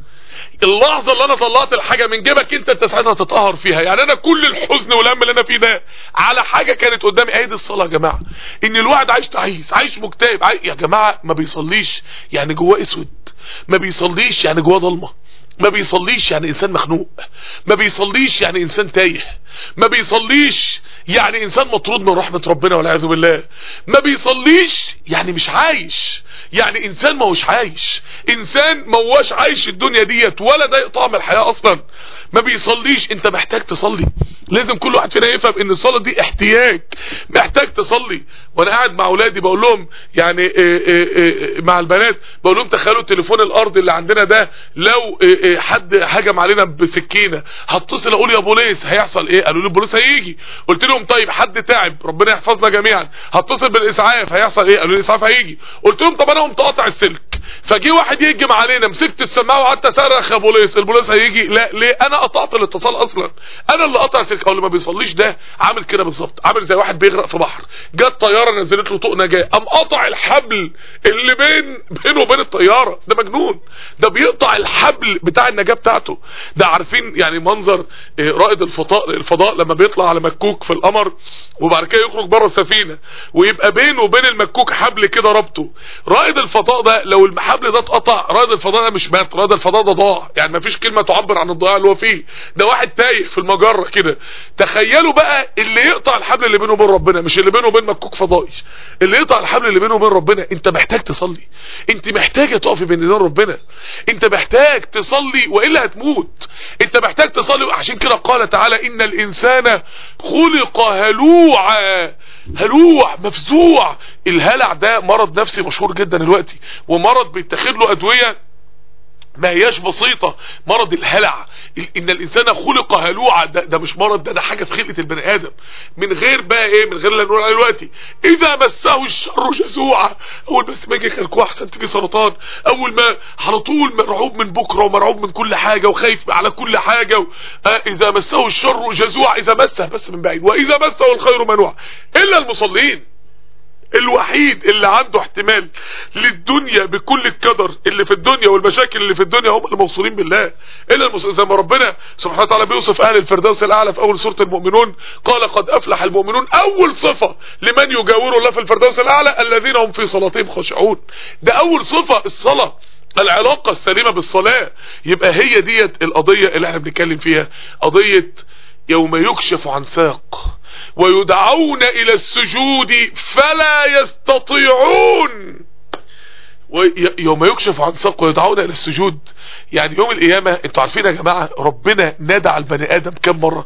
اللحظة اللي انا طلعت الحاجة من جيبك انت انت ساعتها تتقهر فيها يعني انا كل الحزن والهم اللي انا فيه ده على حاجة كانت قدامي ايدي الصلاة يا جماعة ان الواحد عايش تعيس عايش مكتئب عايش يا جماعة ما بيصليش يعني جواه اسود ما بيصليش يعني جواه ضلمة ما بيصليش يعني انسان مخنوق ما بيصليش يعني انسان تايه ما بيصليش يعني انسان مطرود من رحمة ربنا والعياذ بالله ما بيصليش يعني مش عايش يعني انسان ما هوش عايش انسان ما هوش عايش الدنيا ديت ولا ده طعم الحياة اصلا ما بيصليش انت محتاج تصلي لازم كل واحد فينا يفهم ان الصلاة دي احتياج محتاج تصلي وانا قاعد مع اولادي بقول لهم يعني إيه إيه إيه مع البنات بقول لهم تخيلوا التليفون الارضي اللي عندنا ده لو حد هجم علينا بسكينة هتصل اقول يا بوليس هيحصل ايه قالوا لي البوليس هيجي قلت لهم طيب حد تعب ربنا يحفظنا جميعا هتصل بالاسعاف هيحصل ايه قالوا لي الاسعاف هيجي قلت لهم طب انا قمت قاطع السلك فجي واحد يهجم علينا مسكت السماعه وقعدت اصرخ يا بوليس البوليس هيجي لا ليه انا قطعت الاتصال اصلا انا اللي قطع السلك او اللي ما بيصليش ده عامل كده بالظبط عامل زي واحد بيغرق في بحر جت طياره نزلت له طوق نجاه قام قطع الحبل اللي بين بينه وبين الطياره ده مجنون ده بيقطع الحبل بتاع النجاه بتاعته ده عارفين يعني منظر رائد الفضاء الفضاء لما بيطلع على مكوك في القمر وبعد كده يخرج بره السفينه ويبقى بينه وبين المكوك حبل كده ربطه رائد الفضاء ده لو الحبل ده اتقطع رائد الفضاء ده مش مات رائد الفضاء ده ضاع يعني مفيش كلمه تعبر عن الضياع اللي هو فيه ده واحد تايه في المجره كده تخيلوا بقى اللي يقطع الحبل اللي بينه وبين ربنا مش اللي بينه وبين مكوك فضائي اللي يقطع الحبل اللي بينه وبين ربنا انت محتاج تصلي انت محتاجه تقفي بين ايدين ربنا انت محتاج تصلي والا هتموت انت محتاج تصلي عشان كده قال تعالى ان الانسان خلق هلوعا هلوع مفزوع الهلع ده مرض نفسي مشهور جدا دلوقتي ومرض بيتاخد له ادويه ما هياش بسيطة مرض الهلع ان الانسان خلق هلوعا ده, ده مش مرض ده ده حاجة في خلقة البني ادم من غير بقى ايه من غير اللي نقول عليه دلوقتي اذا مسه الشر جزوعا اول بس ما يجي كلكوع احسن تيجي سرطان اول ما على طول مرعوب من بكرة ومرعوب من كل حاجة وخايف على كل حاجة و... آه اذا مسه الشر جزوع اذا مسه بس من بعيد واذا مسه الخير منوع الا المصلين الوحيد اللي عنده احتمال للدنيا بكل القدر اللي في الدنيا والمشاكل اللي في الدنيا هم اللي موصولين بالله الا المص... زي ما ربنا سبحانه وتعالى بيوصف اهل الفردوس الاعلى في اول سوره المؤمنون قال قد افلح المؤمنون اول صفه لمن يجاور الله في الفردوس الاعلى الذين هم في صلاتهم خاشعون ده اول صفه الصلاه العلاقة السليمة بالصلاة يبقى هي ديت القضية اللي احنا بنتكلم فيها قضية يوم يكشف عن ساق ويدعون الى السجود فلا يستطيعون يوم يكشف عن ساق ويدعون الى السجود يعني يوم القيامة انتوا عارفين يا جماعة ربنا نادى على البني ادم كم مرة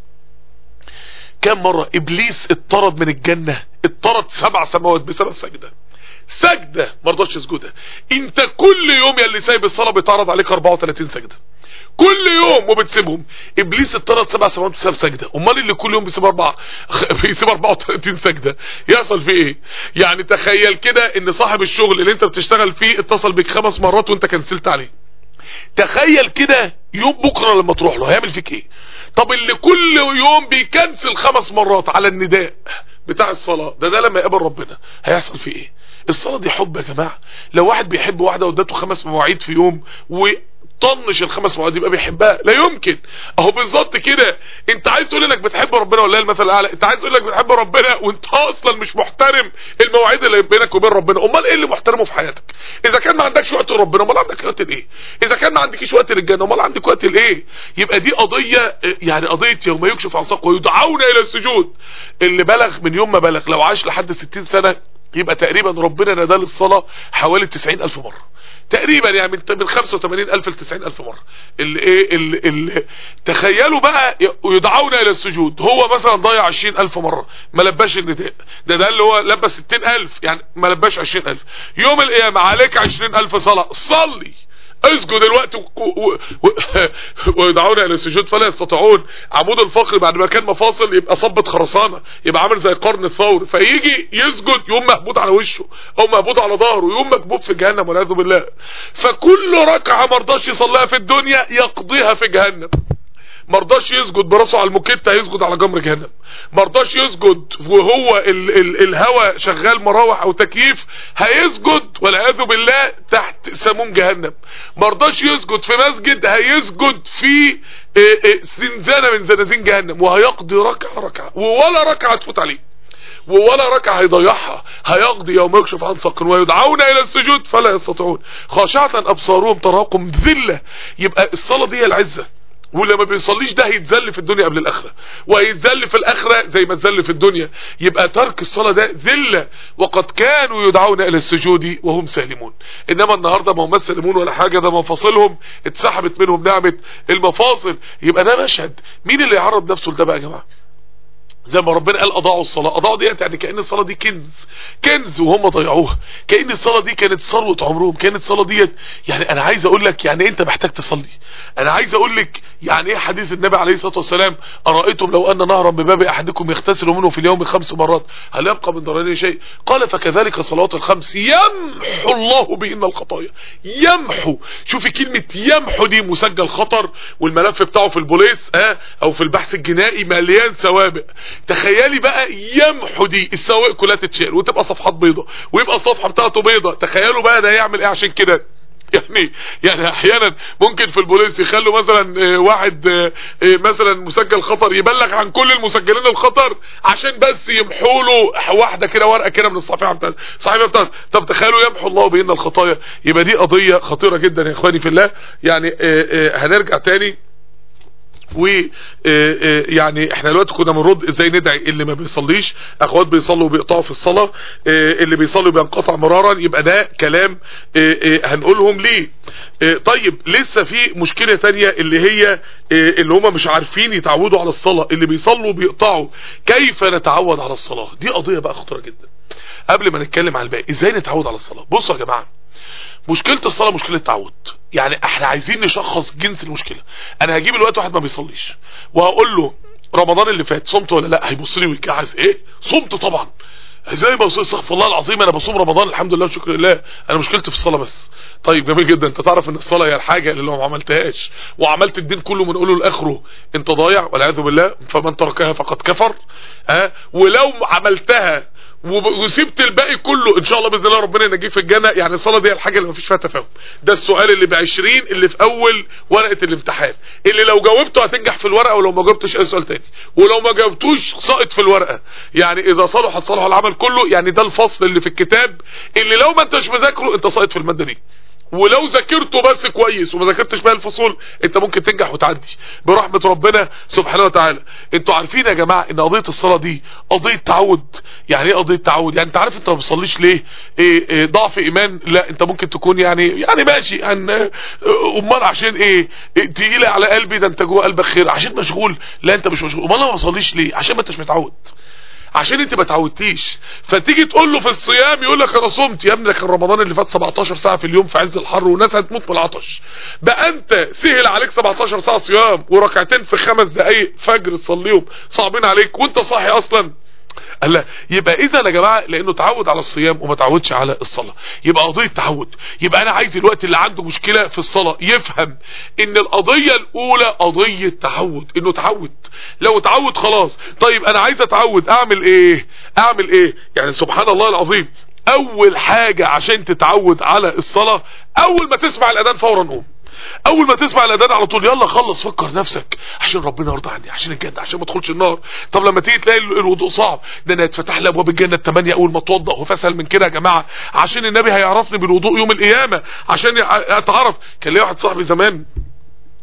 كم مرة ابليس اتطرد من الجنة اتطرد سبع سماوات بسبب سجده سجدة مرضاش يسجدها انت كل يوم يا اللي سايب الصلاة بيتعرض عليك 34 سجدة كل يوم وبتسيبهم ابليس اتطرد سبع سماوات بسبب سجده امال اللي كل يوم بيسيب اربعه بيسيب 34 سجده يحصل فيه ايه يعني تخيل كده ان صاحب الشغل اللي انت بتشتغل فيه اتصل بيك خمس مرات وانت كنسلت عليه تخيل كده يوم بكره لما تروح له هيعمل فيك ايه طب اللي كل يوم بيكنسل خمس مرات على النداء بتاع الصلاه ده ده لما يقابل ربنا هيحصل فيه ايه الصلاه دي حب يا جماعه لو واحد بيحب واحده وادته خمس مواعيد في يوم و طنش الخمس مواعيد يبقى بيحبها لا يمكن اهو بالظبط كده انت عايز تقول انك بتحب ربنا ولا المثل الاعلى انت عايز تقول انك بتحب ربنا وانت اصلا مش محترم المواعيد اللي بينك وبين ربنا امال ايه اللي محترمه في حياتك اذا كان ما عندكش وقت لربنا امال عندك وقت لايه اذا كان ما عندكش وقت للجنه امال عندك وقت لايه يبقى دي قضيه يعني قضيه يوم يكشف عن ساق ويدعون الى السجود اللي بلغ من يوم ما بلغ لو عاش لحد 60 سنه يبقى تقريبا ربنا نادى للصلاه حوالي 90 الف مره تقريبا يعني من من 85000 ل 90000 مره اللي ايه اللي اللي تخيلوا بقى يدعون الى السجود هو مثلا ضيع 20000 مره ما لباش النداء ده ده اللي هو لبس 60000 يعني ما لباش 20000 يوم القيامه عليك 20000 صلاه صلي اسجد الوقت ويدعون الى السجود فلا يستطيعون عمود الفقر بعد ما كان مفاصل يبقى صبة خرسانة يبقى عامل زي قرن الثور فيجي يسجد يقوم مهبوط على وشه او مهبوط على ظهره يقوم مكبوب في جهنم والعياذ بالله فكل ركعة مرضاش يصليها في الدنيا يقضيها في جهنم مرضاش يسجد براسه على الموكيت هيسجد على جمر جهنم مرضاش يسجد وهو ال ال الهوا شغال مراوح او تكييف هيسجد والعياذ بالله تحت سموم جهنم مرضاش يسجد في مسجد هيسجد في زنزانه من زنازين جهنم وهيقضي ركعه ركعه ولا ركعه تفوت عليه ولا ركعة هيضيعها هيقضي يوم يكشف عن ساق ويدعون الى السجود فلا يستطيعون خاشعة ابصارهم تراكم ذلة يبقى الصلاة دي العزة واللي ما بيصليش ده هيتذل في الدنيا قبل الاخره وهيتذل في الاخره زي ما اتذل في الدنيا يبقى ترك الصلاه ده ذله وقد كانوا يدعون الى السجود وهم سالمون انما النهارده ما هم سالمون ولا حاجه ده مفاصلهم اتسحبت منهم نعمه المفاصل يبقى ده مشهد مين اللي يعرض نفسه لده بقى يا جماعه زي ما ربنا قال اضاعوا الصلاة اضاعوا ديت يعني كأن الصلاة دي كنز كنز وهم ضيعوها كأن الصلاة دي كانت ثروة عمرهم كانت الصلاة ديت يعني انا عايز اقول لك يعني انت محتاج تصلي انا عايز اقول لك يعني ايه حديث النبي عليه الصلاة والسلام ارأيتم لو ان نهرا بباب احدكم يغتسل منه في اليوم خمس مرات هل يبقى من ضرره شيء قال فكذلك صلوات الخمس يمحو الله بهن الخطايا يمحو شوفي كلمة يمحو دي مسجل خطر والملف بتاعه في البوليس اه او في البحث الجنائي مليان سوابق تخيلي بقى يمحو دي السوائق كلها تتشال وتبقى صفحات بيضة ويبقى الصفحة بتاعته بيضة تخيلوا بقى ده يعمل ايه عشان كده يعني يعني احيانا ممكن في البوليس يخلوا مثلا واحد مثلا مسجل خطر يبلغ عن كل المسجلين الخطر عشان بس يمحوا له واحده كده ورقه كده من الصفيحه بتاعت الصحيفه بتاعت طب تخيلوا يمحو الله بينا الخطايا يبقى دي قضيه خطيره جدا يا اخواني في الله يعني هنرجع تاني و يعني احنا دلوقتي كنا بنرد ازاي ندعي اللي ما بيصليش اخوات بيصلوا وبيقطعوا في الصلاه اللي بيصلوا بينقطع مرارا يبقى ده كلام هنقولهم ليه طيب لسه في مشكله تانية اللي هي اللي هم مش عارفين يتعودوا على الصلاه اللي بيصلوا وبيقطعوا كيف نتعود على الصلاه دي قضيه بقى خطيره جدا قبل ما نتكلم على الباقي ازاي نتعود على الصلاه بصوا يا جماعه مشكلة الصلاة مشكلة تعود يعني احنا عايزين نشخص جنس المشكلة انا هجيب الوقت واحد ما بيصليش وهقول له رمضان اللي فات صمت ولا لا هيبص لي ويتجعز ايه صمت طبعا ازاي ما استغفر الله العظيم انا بصوم رمضان الحمد لله وشكر لله انا مشكلتي في الصلاه بس طيب جميل جدا انت تعرف ان الصلاه هي الحاجه اللي لو ما عملتهاش وعملت الدين كله من اوله لاخره انت ضايع والعياذ بالله فمن تركها فقد كفر ها أه؟ ولو عملتها وسبت الباقي كله ان شاء الله باذن الله ربنا ينجيك في الجنه يعني الصلاه دي الحاجه اللي ما فيش فيها تفاهم ده السؤال اللي ب 20 اللي في اول ورقه الامتحان اللي لو جاوبته هتنجح في الورقه ولو ما جاوبتش اي سؤال تاني ولو ما جاوبتوش ساقط في الورقه يعني اذا صلحت صلح العمل كله يعني ده الفصل اللي في الكتاب اللي لو ما انتش مذاكره انت ساقط في الماده دي ولو ذاكرته بس كويس وما ذاكرتش بقى الفصول انت ممكن تنجح وتعدي برحمة ربنا سبحانه وتعالى انتوا عارفين يا جماعة ان قضية الصلاة دي قضية تعود يعني ايه قضية تعود يعني انت عارف انت ما بتصليش ليه ايه, ايه ضعف ايمان لا انت ممكن تكون يعني يعني ماشي ان امال عشان ايه, ايه تقيلة على قلبي ده انت جوه قلبك خير عشان مشغول لا انت مش مشغول امال انا ما بصليش ليه عشان ما انتش متعود عشان انت ما تعودتيش فتيجي تقول له في الصيام يقول لك انا صمت يا ابني ده كان رمضان اللي فات 17 ساعه في اليوم في عز الحر وناس هتموت من العطش بقى انت سهل عليك 17 ساعه صيام وركعتين في خمس دقايق فجر تصليهم صعبين عليك وانت صاحي اصلا قال لا يبقى اذا يا جماعه لانه تعود على الصيام وما تعودش على الصلاه يبقى قضيه تعود يبقى انا عايز الوقت اللي عنده مشكله في الصلاه يفهم ان القضيه الاولى قضيه تعود انه تعود لو تعود خلاص طيب انا عايز اتعود اعمل ايه اعمل ايه يعني سبحان الله العظيم اول حاجه عشان تتعود على الصلاه اول ما تسمع الاذان فورا قوم اول ما تسمع الاذان على طول يلا خلص فكر نفسك عشان ربنا يرضى عني عشان الجنه عشان ما ادخلش النار طب لما تيجي تلاقي الوضوء صعب ده انا يتفتح لي ابواب الجنه الثمانيه اول ما اتوضا وفسل من كده يا جماعه عشان النبي هيعرفني بالوضوء يوم القيامه عشان اتعرف كان لي واحد صاحبي زمان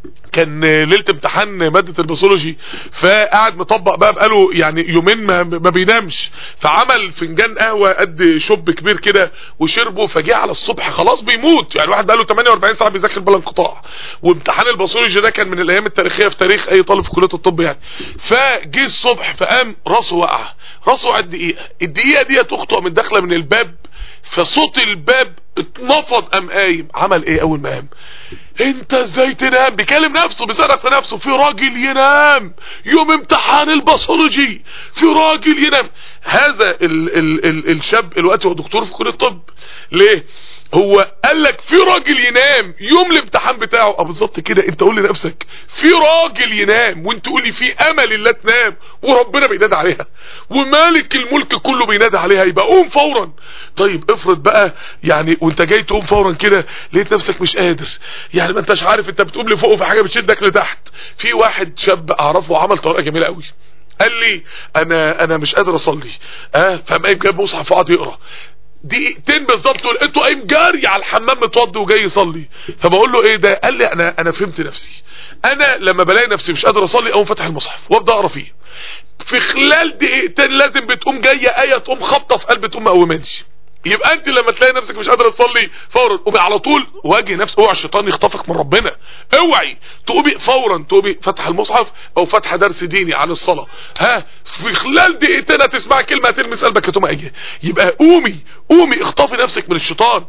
كان ليله امتحان ماده الباثولوجي فقعد مطبق بقى بقاله يعني يومين ما, ما بينامش فعمل فنجان قهوه قد شوب كبير كده وشربه فجه على الصبح خلاص بيموت يعني واحد بقاله 48 ساعه بيذاكر بلا انقطاع وامتحان الباثولوجي ده كان من الايام التاريخيه في تاريخ اي طالب في كليه الطب يعني فجه الصبح فقام راسه وقع راسه وقع دقيقه الدقيقه دي تخطئ من داخله من الباب فصوت الباب اتنفض قام قايم عمل ايه اول ما قام انت ازاي تنام بيكلم نفسه بيصرخ في نفسه في راجل ينام يوم امتحان الباثولوجي في راجل ينام هذا ال ال ال الشاب الوقت هو دكتور في كليه الطب ليه هو قال لك في راجل ينام يوم الامتحان بتاعه اه بالظبط كده انت قول لنفسك في راجل ينام وانت قولي في امل الله تنام وربنا بينادي عليها ومالك الملك كله بينادي عليها يبقى قوم فورا طيب افرض بقى يعني وانت جاي تقوم فورا كده لقيت نفسك مش قادر يعني ما انتش عارف انت بتقوم لفوق وفي حاجه بتشدك لتحت في واحد شاب اعرفه عمل طريقه جميله قوي قال لي انا انا مش قادر اصلي اه فقام قايم جاب مصحف وقعد يقرا دقيقتين بالظبط لقيته قايم جاري على الحمام متوضي وجاي يصلي فبقول له ايه ده قال لي انا انا فهمت نفسي انا لما بلاقي نفسي مش قادر اصلي اقوم فاتح المصحف وابدا اقرا فيه في خلال دقيقتين لازم بتقوم جايه ايه تقوم خبطه في قلب تقوم مقومانش يبقى انت لما تلاقي نفسك مش قادر تصلي فورا قومي على طول واجه نفسك اوعى الشيطان يخطفك من ربنا اوعي تقومي فورا تقومي فاتحه المصحف او فاتحه درس ديني عن الصلاه ها في خلال دقيقتين هتسمع كلمه تلمس قلبك تقوم اجي يبقى قومي قومي اخطفي نفسك من الشيطان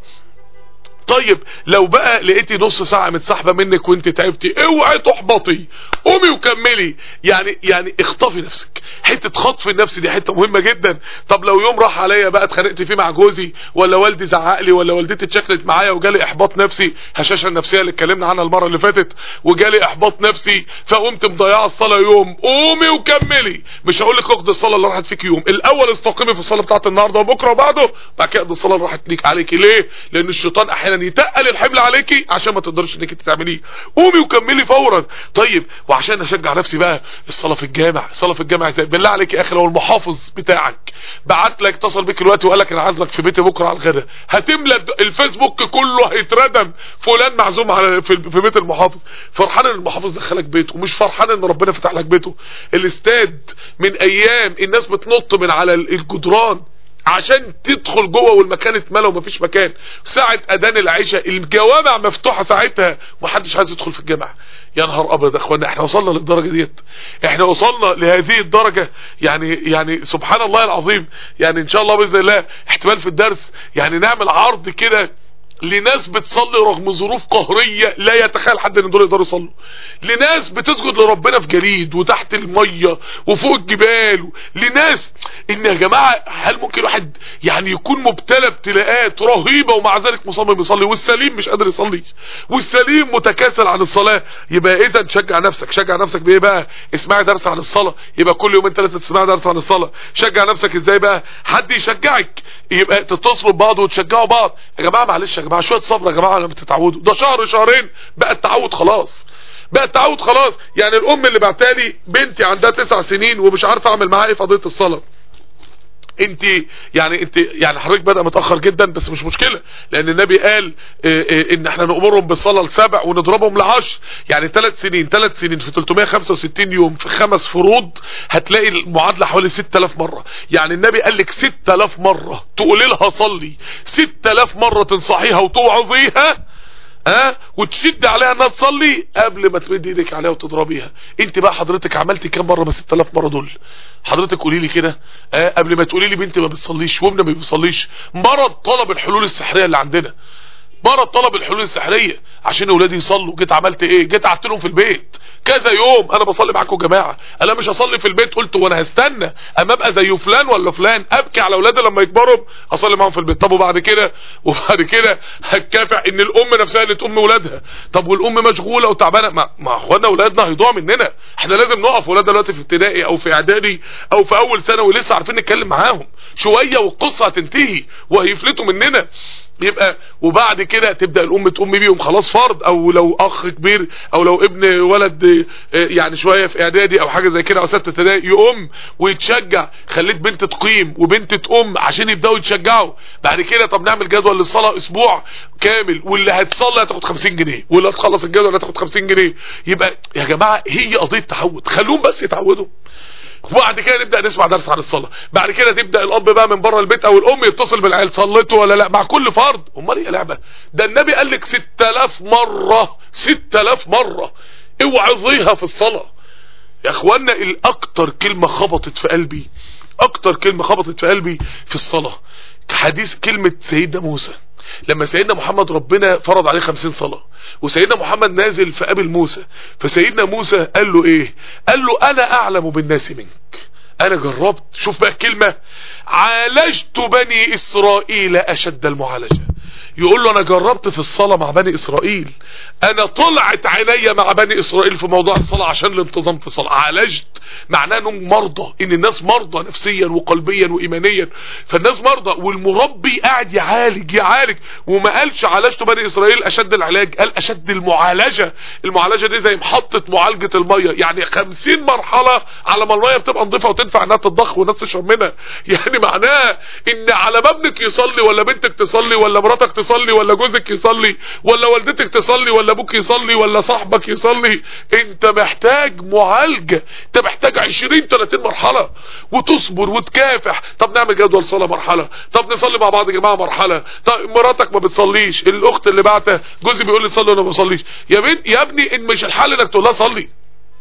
طيب لو بقى لقيتي نص ساعة متسحبة منك وانت تعبتي اوعي تحبطي قومي وكملي يعني يعني اخطفي نفسك حتة خطف النفس دي حتة مهمة جدا طب لو يوم راح عليا بقى اتخانقت فيه مع جوزي ولا والدي زعق لي ولا والدتي اتشكلت معايا وجالي احباط نفسي هشاشة النفسية اللي اتكلمنا عنها المرة اللي فاتت وجالي احباط نفسي فقمت مضيعة الصلاة يوم قومي وكملي مش هقول لك اخد الصلاة اللي راحت فيك يوم الاول استقيمي في الصلاة بتاعت النهاردة وبكرة وبعده بعد كده الصلاة اللي راحت ليك عليكي ليه لان الشيطان احيانا يتقل الحمل عليكي عشان ما تقدرش انك انت تعمليه قومي وكملي فورا طيب وعشان اشجع نفسي بقى الصلاه في الجامع الصلاه في الجامع ازاي بالله عليك يا اخي لو المحافظ بتاعك بعت لك اتصل بيك دلوقتي وقال لك انا عازلك في بيتي بكره على الغداء هتملى الفيسبوك كله هيتردم فلان معزوم على في, في بيت المحافظ فرحان ان المحافظ دخلك بيته ومش فرحان ان ربنا فتح لك بيته الاستاد من ايام الناس بتنط من على الجدران عشان تدخل جوه والمكان اتملى ومفيش مكان ساعة اذان العشاء الجوامع مفتوحة ساعتها ومحدش عايز يدخل في الجامع يا نهار ابيض يا اخوانا احنا وصلنا للدرجة ديت احنا وصلنا لهذه الدرجة يعني يعني سبحان الله العظيم يعني ان شاء الله باذن الله احتمال في الدرس يعني نعمل عرض كده لناس بتصلي رغم ظروف قهرية لا يتخيل حد ان دول يقدروا يصلوا لناس بتسجد لربنا في جليد وتحت المية وفوق الجبال لناس ان يا جماعة هل ممكن واحد يعني يكون مبتلى ابتلاءات رهيبة ومع ذلك مصمم يصلي والسليم مش قادر يصلي والسليم متكاسل عن الصلاة يبقى اذا شجع نفسك شجع نفسك بايه بقى اسمعي درس عن الصلاة يبقى كل يومين ثلاثة تسمعي درس عن الصلاة شجع نفسك ازاي بقى حد يشجعك يبقى تتصلوا ببعض وتشجعوا بعض يا جماعة معلش يا جماعة شوية صبر يا جماعة لما تتعودوا ده شهر شهرين بقى التعود خلاص بقى التعود خلاص يعني الام اللي بعتالي بنتي عندها تسع سنين ومش عارفه اعمل معاها ايه في قضيه الصلاه انت يعني انت يعني حضرتك بدأ متأخر جدا بس مش مشكلة لان النبي قال اه اه ان احنا نأمرهم بالصلاة لسبع ونضربهم لعشر يعني ثلاث سنين ثلاث سنين في 365 يوم في خمس فروض هتلاقي المعادلة حوالي 6000 مرة يعني النبي قال لك 6000 مرة تقولي لها صلي 6000 مرة تنصحيها وتوعظيها ها أه؟ وتشد عليها انها تصلي قبل ما تمد ايدك عليها وتضربيها انت بقى حضرتك عملتي كام مره ب 6000 مره دول حضرتك قولي لي كده أه؟ قبل ما تقولي لي بنتي ما بتصليش وابني ما بيصليش مرض طلب الحلول السحريه اللي عندنا مرض طلب الحلول السحريه عشان اولادي يصلوا جيت عملت ايه جيت قعدت لهم في البيت كذا يوم انا بصلي معاكم يا جماعه انا مش هصلي في البيت قلت وانا هستنى اما ابقى زي فلان ولا فلان ابكي على اولادي لما يكبروا اصلي معاهم في البيت طب وبعد كده وبعد كده هتكافح ان الام نفسها اللي تقوم اولادها طب والام مشغوله وتعبانه ما, ما اخوانا اولادنا هيضيعوا مننا احنا لازم نقف اولادنا دلوقتي في ابتدائي او في اعدادي او في اول ثانوي لسه عارفين نتكلم معاهم شويه والقصه هتنتهي وهيفلتوا مننا يبقى وبعد كده تبدا الام تقوم بيهم خلاص فرض او لو اخ كبير او لو ابن ولد يعني شويه في اعدادي او حاجه زي كده او سته ابتدائي يقوم ويتشجع خليت بنت تقيم وبنت تقوم عشان يبداوا يتشجعوا بعد كده طب نعمل جدول للصلاه اسبوع كامل واللي هتصلي هتاخد 50 جنيه واللي هتخلص الجدول هتاخد 50 جنيه يبقى يا جماعه هي قضيه تعود خلوهم بس يتعودوا وبعد كده نبدا نسمع درس عن الصلاه بعد كده تبدا الاب بقى من بره البيت او الام يتصل بالعيال صليتوا ولا لا مع كل فرض امال ايه لعبه ده النبي قال لك 6000 مره 6000 مره اوعظيها في الصلاه يا اخوانا الاكتر كلمه خبطت في قلبي اكتر كلمه خبطت في قلبي في الصلاه حديث كلمه سيدنا موسى لما سيدنا محمد ربنا فرض عليه خمسين صلاة وسيدنا محمد نازل فقابل موسى فسيدنا موسى قال له ايه قال له انا اعلم بالناس منك انا جربت شوف بقى كلمة عالجت بني اسرائيل اشد المعالجة يقول له انا جربت في الصلاة مع بني اسرائيل انا طلعت عيني مع بني اسرائيل في موضوع الصلاة عشان الانتظام في الصلاة عالجت معناه انهم مرضى ان الناس مرضى نفسيا وقلبيا وايمانيا فالناس مرضى والمربي قاعد يعالج يعالج وما قالش عالجت بني اسرائيل اشد العلاج قال اشد المعالجة المعالجة دي زي محطة معالجة المية يعني خمسين مرحلة على ما المية بتبقى نظيفة وتنفع انها تتضخ والناس تشرب منها يعني معناه ان على ما ابنك يصلي ولا بنتك تصلي ولا مراتك تصلي ولا جوزك يصلي ولا والدتك تصلي ولا ابوك يصلي ولا صاحبك يصلي انت محتاج معالجة انت محتاج 20 30 مرحلة وتصبر وتكافح طب نعمل جدول صلاة مرحلة طب نصلي مع بعض يا جماعة مرحلة طب مراتك ما بتصليش الاخت اللي بعتها جوزي بيقول لي صلي وانا ما بصليش يا بنت يا ابني ان مش الحل انك تقول لها صلي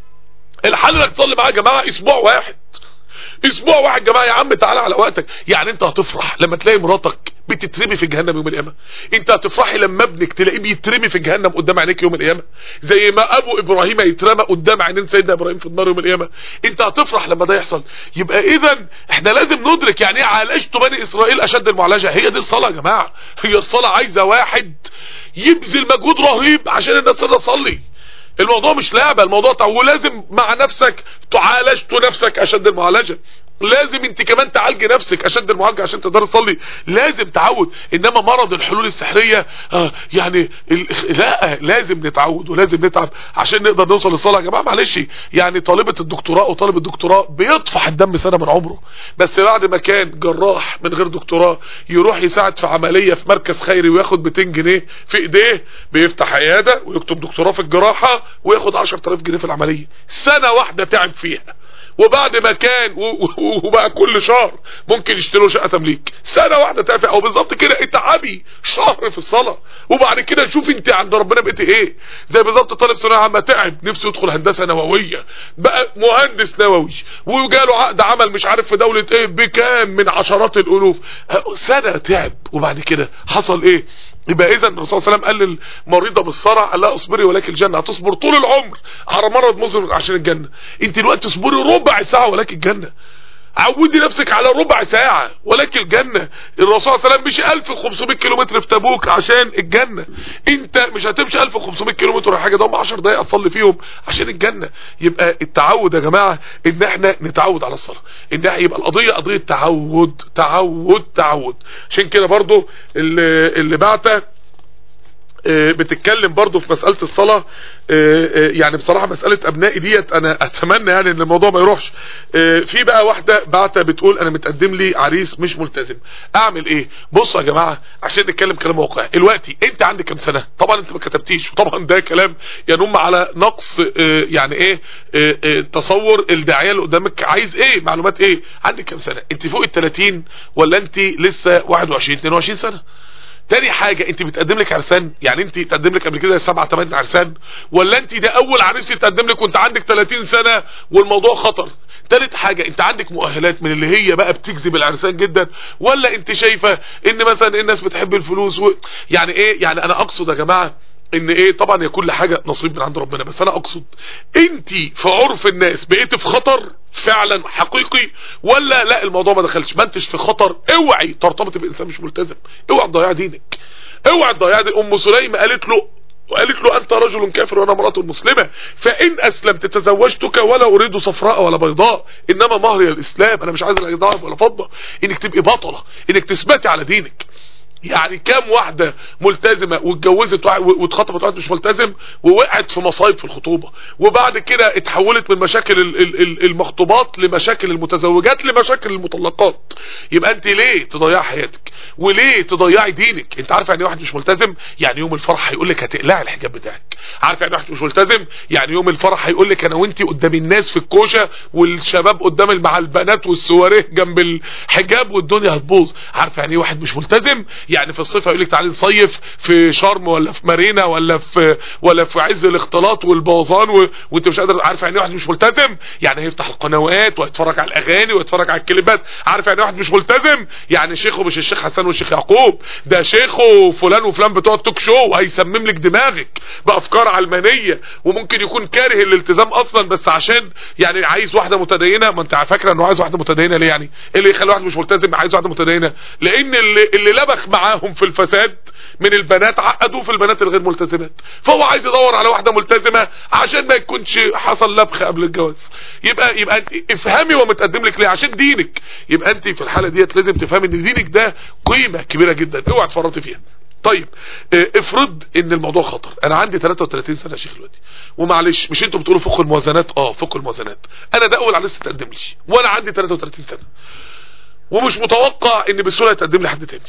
الحل انك تصلي معاها يا جماعة اسبوع واحد اسبوع واحد جماعه يا عم تعالى على وقتك يعني انت هتفرح لما تلاقي مراتك بتترمي في جهنم يوم القيامه انت هتفرحي لما ابنك تلاقيه بيترمي في جهنم قدام عينيك يوم القيامه زي ما ابو ابراهيم يترمى قدام عينين سيدنا ابراهيم في النار يوم القيامه انت هتفرح لما ده يحصل يبقى اذا احنا لازم ندرك يعني ايه عالجت بني اسرائيل اشد المعالجه هي دي الصلاه يا جماعه هي الصلاه عايزه واحد يبذل مجهود رهيب عشان الناس تصلي الموضوع مش لعبة الموضوع تع... ولازم مع نفسك تعالجت نفسك اشد المعالجة لازم انت كمان تعالجي نفسك اشد المعالجة عشان تقدر تصلي لازم تعود انما مرض الحلول السحرية آه يعني ال... لا لازم نتعود ولازم نتعب عشان نقدر نوصل للصلاة يا جماعة معلش يعني طالبة الدكتوراه او طالب الدكتوراه بيطفح الدم سنة من عمره بس بعد ما كان جراح من غير دكتوراه يروح يساعد في عملية في مركز خيري وياخد 200 جنيه في ايديه بيفتح عيادة ويكتب دكتوراه في الجراحة وياخد 10000 جنيه في العملية سنة واحدة تعب فيها وبعد ما كان وبقى كل شهر ممكن يشتروا شقه تمليك سنه واحده تعفي او بالظبط كده اتعبي شهر في الصلاه وبعد كده شوفي انت عند ربنا بقيتي ايه زي بالظبط طالب ثانويه عامه تعب نفسه يدخل هندسه نوويه بقى مهندس نووي وجاله عقد عمل مش عارف في دوله ايه بكام من عشرات الالوف سنه تعب وبعد كده حصل ايه يبقى اذا الرسول صلى الله عليه وسلم قال للمريضه بالصرع قال لها اصبري ولكن الجنه هتصبر طول العمر على مرض مزمن عشان الجنه انت دلوقتي اصبري ربع ساعه ولكن الجنه عودي نفسك على ربع ساعة ولكن الجنة الرسول صلى الله عليه وسلم مشي 1500 كيلومتر في تبوك عشان الجنة انت مش هتمشي 1500 كيلومتر ولا حاجة ده هم 10 دقايق اصلي فيهم عشان الجنة يبقى التعود يا جماعة ان احنا نتعود على الصلاة ان احنا يبقى القضية قضية تعود تعود تعود عشان كده برضو اللي, اللي بعته بتتكلم برضو في مسألة الصلاة يعني بصراحة مسألة ابنائي ديت انا اتمنى يعني ان الموضوع ما يروحش في بقى واحدة بعتة بتقول انا متقدم لي عريس مش ملتزم اعمل ايه بصوا يا جماعة عشان نتكلم كلام واقعي دلوقتي انت عندك كام سنة طبعا انت ما كتبتيش وطبعا ده كلام ينم على نقص يعني ايه تصور الداعية اللي قدامك عايز ايه معلومات ايه عندك كام سنة انت فوق ال 30 ولا انت لسه 21 22 سنة تاني حاجة انت بتقدم لك عرسان يعني انت تقدم لك قبل كده سبعة تمانية عرسان ولا انت ده اول عريس يتقدم لك وانت عندك 30 سنة والموضوع خطر تالت حاجة انت عندك مؤهلات من اللي هي بقى بتجذب العرسان جدا ولا انت شايفة ان مثلا الناس بتحب الفلوس و... يعني ايه يعني انا اقصد يا جماعة ان ايه طبعا هي كل حاجة نصيب من عند ربنا بس انا اقصد انت في عرف الناس بقيت في خطر فعلا حقيقي ولا لا الموضوع ما دخلش ما انتش في خطر اوعي ترتبط بانسان مش ملتزم اوعي تضيع دينك اوعي تضيع دين ام سليم قالت له وقالت له انت رجل كافر وانا امراه مسلمه فان اسلمت تزوجتك ولا اريد صفراء ولا بيضاء انما مهري الاسلام انا مش عايز لا ذهب ولا فضه انك تبقي بطله انك تثبتي على دينك يعني كام واحدة ملتزمة واتجوزت واتخطبت واحد مش ملتزم ووقعت في مصايب في الخطوبة وبعد كده اتحولت من مشاكل المخطوبات لمشاكل المتزوجات لمشاكل المطلقات يبقى انت ليه تضيع حياتك وليه تضيعي دينك انت عارف يعني واحد مش ملتزم يعني يوم الفرح هيقول لك هتقلعي الحجاب بتاعك عارف يعني واحد مش ملتزم يعني يوم الفرح هيقول لك انا وانت قدام الناس في الكوشه والشباب قدام مع البنات والسواريه جنب الحجاب والدنيا هتبوظ عارف يعني ايه واحد مش ملتزم يعني في الصيف هيقول لك تعالي نصيف في شرم ولا في مارينا ولا في ولا في عز الاختلاط والبوظان و... وانت مش قادر عارف يعني ايه واحد مش ملتزم يعني هيفتح القنوات ويتفرج على الاغاني ويتفرج على الكليبات عارف يعني ايه واحد مش ملتزم يعني شيخه مش الشيخ حسن والشيخ يعقوب ده شيخه فلان وفلان بتوع التوك شو وهيسمم لك دماغك بافكار علمانيه وممكن يكون كاره الالتزام اصلا بس عشان يعني عايز واحده متدينه ما انت فاكره انه عايز واحده متدينه ليه يعني ايه اللي يخلي واحد مش ملتزم عايز واحده متدينه لان اللي, اللي لبخ معاهم في الفساد من البنات عقدوه في البنات الغير ملتزمات فهو عايز يدور على واحده ملتزمه عشان ما يكونش حصل لبخ قبل الجواز يبقى يبقى انت افهمي ومتقدم لك ليه عشان دينك يبقى انت في الحاله ديت لازم تفهمي ان دينك ده قيمه كبيره جدا اوعى تفرطي فيها طيب اه افرض ان الموضوع خطر انا عندي 33 سنه يا شيخ دلوقتي ومعلش مش انتوا بتقولوا فوق الموازنات اه فوق الموازنات انا ده اول على لسه تقدم لي وانا عندي 33 سنه ومش متوقع ان بسهوله يتقدم لي حد تاني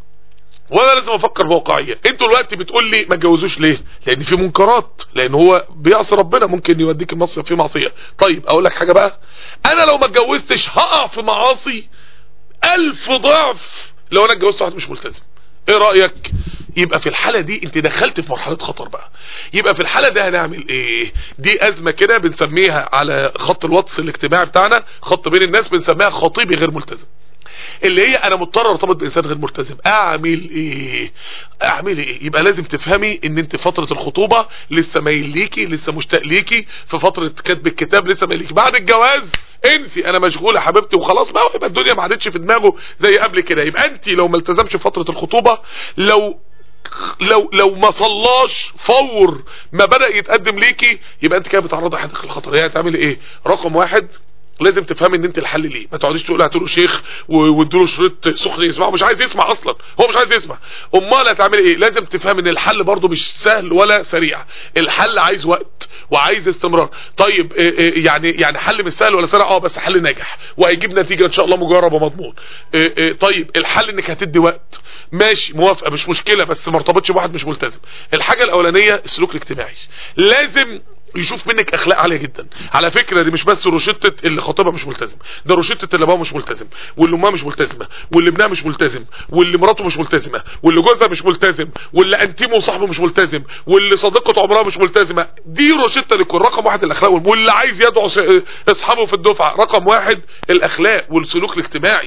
وانا لازم افكر بواقعيه انتوا دلوقتي بتقول لي ما اتجوزوش ليه لان في منكرات لان هو بيعصي ربنا ممكن يوديك المصيف في معصيه طيب اقول لك حاجه بقى انا لو ما اتجوزتش هقع في معاصي الف ضعف لو انا اتجوزت واحد مش ملتزم ايه رايك يبقى في الحاله دي انت دخلت في مرحله خطر بقى يبقى في الحاله دي هنعمل ايه دي ازمه كده بنسميها على خط الواتس الاجتماعي بتاعنا خط بين الناس بنسميها خطيبي غير ملتزم اللي هي انا مضطر ارتبط بانسان غير ملتزم اعمل ايه اعمل ايه يبقى لازم تفهمي ان انت فتره الخطوبه لسه مايل ليكي لسه مشتاق ليكي في فتره كتب الكتاب لسه مايل ليكي بعد الجواز انسي انا مشغول يا حبيبتي وخلاص بقى يبقى الدنيا ما عادتش في دماغه زي قبل كده يبقى انت لو ما التزمش في فتره الخطوبه لو لو لو ما صلاش فور ما بدا يتقدم ليكي يبقى انت كده بتعرضي حياتك للخطر يعني تعملي ايه رقم واحد لازم تفهمي ان انت الحل ليه ما تقعديش تقولي هاتوا له شيخ وادوا له شريط سخن يسمعه مش عايز يسمع اصلا هو مش عايز يسمع امال هتعملي ايه لازم تفهمي ان الحل برضه مش سهل ولا سريع الحل عايز وقت وعايز استمرار طيب إيه إيه يعني يعني حل مش سهل ولا سريع اه بس حل ناجح وهيجيب نتيجه ان شاء الله مجرب ومضمون إيه طيب الحل انك هتدي وقت ماشي موافقه مش مشكله بس ما ارتبطش بواحد مش ملتزم الحاجه الاولانيه السلوك الاجتماعي لازم يشوف منك اخلاق عاليه جدا على فكره دي مش بس روشته اللي خطيبها مش ملتزم ده روشته اللي ابوها مش ملتزم واللي امها مش ملتزمه واللي ابنها مش ملتزم واللي مراته مش ملتزمه واللي جوزها مش ملتزم واللي انتيمه وصاحبه مش ملتزم واللي صديقه عمرها مش ملتزمه دي روشته لكل رقم واحد الاخلاق واللي عايز يدعو اصحابه في الدفعه رقم واحد الاخلاق والسلوك الاجتماعي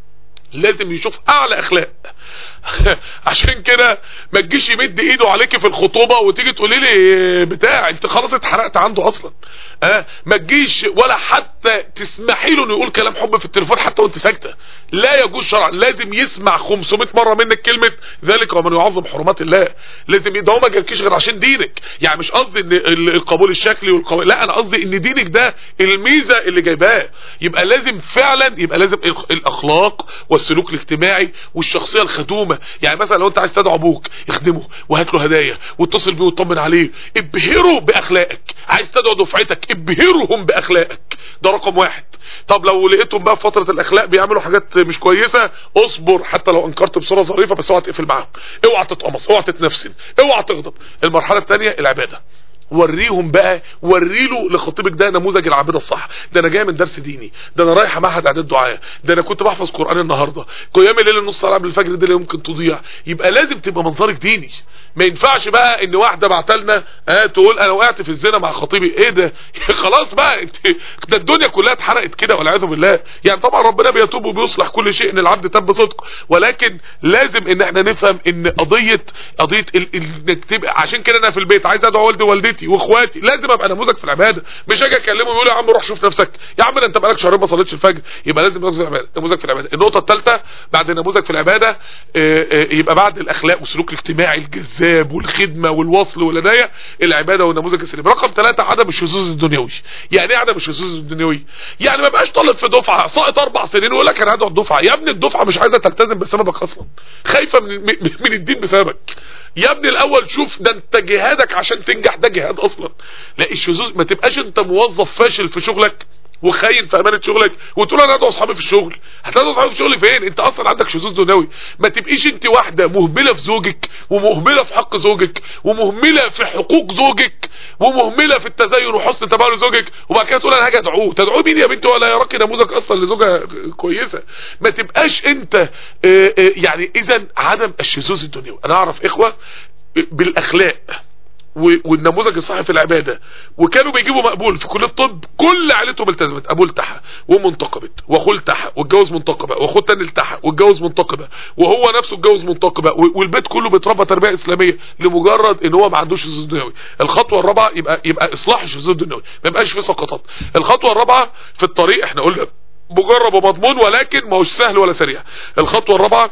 لازم يشوف اعلى اخلاق عشان كده ما تجيش يمد ايده عليكي في الخطوبه وتيجي تقولي لي بتاع انت خلاص اتحرقت عنده اصلا اه ما تجيش ولا حتى تسمحي له انه يقول كلام حب في التليفون حتى وانت ساكته لا يجوز شرعا لازم يسمع 500 مره منك كلمه ذلك ومن يعظم حرمات الله لازم ده هو ما جالكيش غير عشان دينك يعني مش قصدي ان القبول الشكلي والقبول لا انا قصدي ان دينك ده الميزه اللي جايباه يبقى لازم فعلا يبقى لازم الاخلاق والسلوك الاجتماعي والشخصيه الخدومه يعني مثلا لو انت عايز تدعو ابوك اخدمه وهات له هدايا واتصل بيه وطمن عليه ابهره باخلاقك عايز تدعو دفعتك ابهرهم باخلاقك ده رقم واحد طب لو لقيتهم بقى في فتره الاخلاق بيعملوا حاجات مش كويسه اصبر حتى لو انكرت بصوره ظريفه بس اوعى تقفل معاهم اوعى تتقمص اوعى تتنفسن اوعى تغضب المرحله الثانيه العباده وريهم بقى وريله لخطيبك ده نموذج العباده الصح ده انا جاي من درس ديني ده انا رايح معهد اعداد دعاء ده انا كنت بحفظ قران النهارده قيام الليل النص ساعه قبل الفجر دي اللي ممكن تضيع يبقى لازم تبقى منظرك ديني ما ينفعش بقى ان واحده بعتلنا اه تقول انا وقعت في الزنا مع خطيبي ايه ده خلاص بقى انت ده الدنيا كلها اتحرقت كده والعياذ بالله يعني طبعا ربنا بيتوب وبيصلح كل شيء ان العبد تاب بصدق ولكن لازم ان احنا نفهم ان قضيه قضيه انك تبقى عشان كده انا في البيت عايز ادعو والدي ووالدتي وزوجتي واخواتي لازم ابقى نموذج في العباده مش اجي اكلمه يقول يا عم روح شوف نفسك يا عم ده انت بقالك شهرين ما صليتش الفجر يبقى لازم نموذج في العباده نموذج في العباده النقطه الثالثه بعد النموذج في العباده آه، آه، يبقى بعد الاخلاق والسلوك الاجتماعي الجذاب والخدمه والوصل والهدايا العباده والنموذج السليم رقم ثلاثة عدم الشذوذ الدنيوي يعني ايه عدم الشذوذ الدنيوي يعني ما بقاش طالب في دفعه ساقط اربع سنين ويقول لك انا هقعد دفعه يا ابني الدفعه مش عايزه تلتزم بسببك اصلا خايفه من من من الدين بسببك يا ابني الاول شوف ده انت جهادك عشان تنجح ده جهاد اصلا لا الشذوذ ما تبقاش انت موظف فاشل في شغلك وخاين في امانه شغلك وتقول انا ادعو اصحابي في الشغل هتدعو اصحابي في الشغل فين انت اصلا عندك شذوذ دنيوي ما تبقيش انت واحده مهمله في زوجك ومهمله في حق زوجك ومهمله في حقوق زوجك ومهمله في التزين وحسن تفاعل زوجك وبعد كده تقول انا هاجي ادعوه تدعوه مين يا بنتي ولا يراكي نموذج اصلا لزوجه كويسه ما تبقاش انت آه، آه، يعني اذا عدم الشذوذ الدنيوي انا اعرف اخوه آه، بالاخلاق و- والنموذج الصحي في العبادة وكانوا بيجيبوا مقبول في كلية الطب كل عائلتهم التزمت ابوه التحى وامه انتقبت واخوه التحى واتجوز منتقبة واخوه التاني التحى واتجوز منتقبة وهو نفسه اتجوز منتقبة و- والبيت كله بيتربى تربية اسلامية لمجرد ان هو ما عندوش شذوذ دنيوي الخطوة الرابعة يبقى يبقى اصلاح الشذوذ الدنيوي ما يبقاش فيه سقطات الخطوة الرابعة في الطريق احنا قلنا مجرب ومضمون ولكن ما هوش سهل ولا سريع الخطوة الرابعة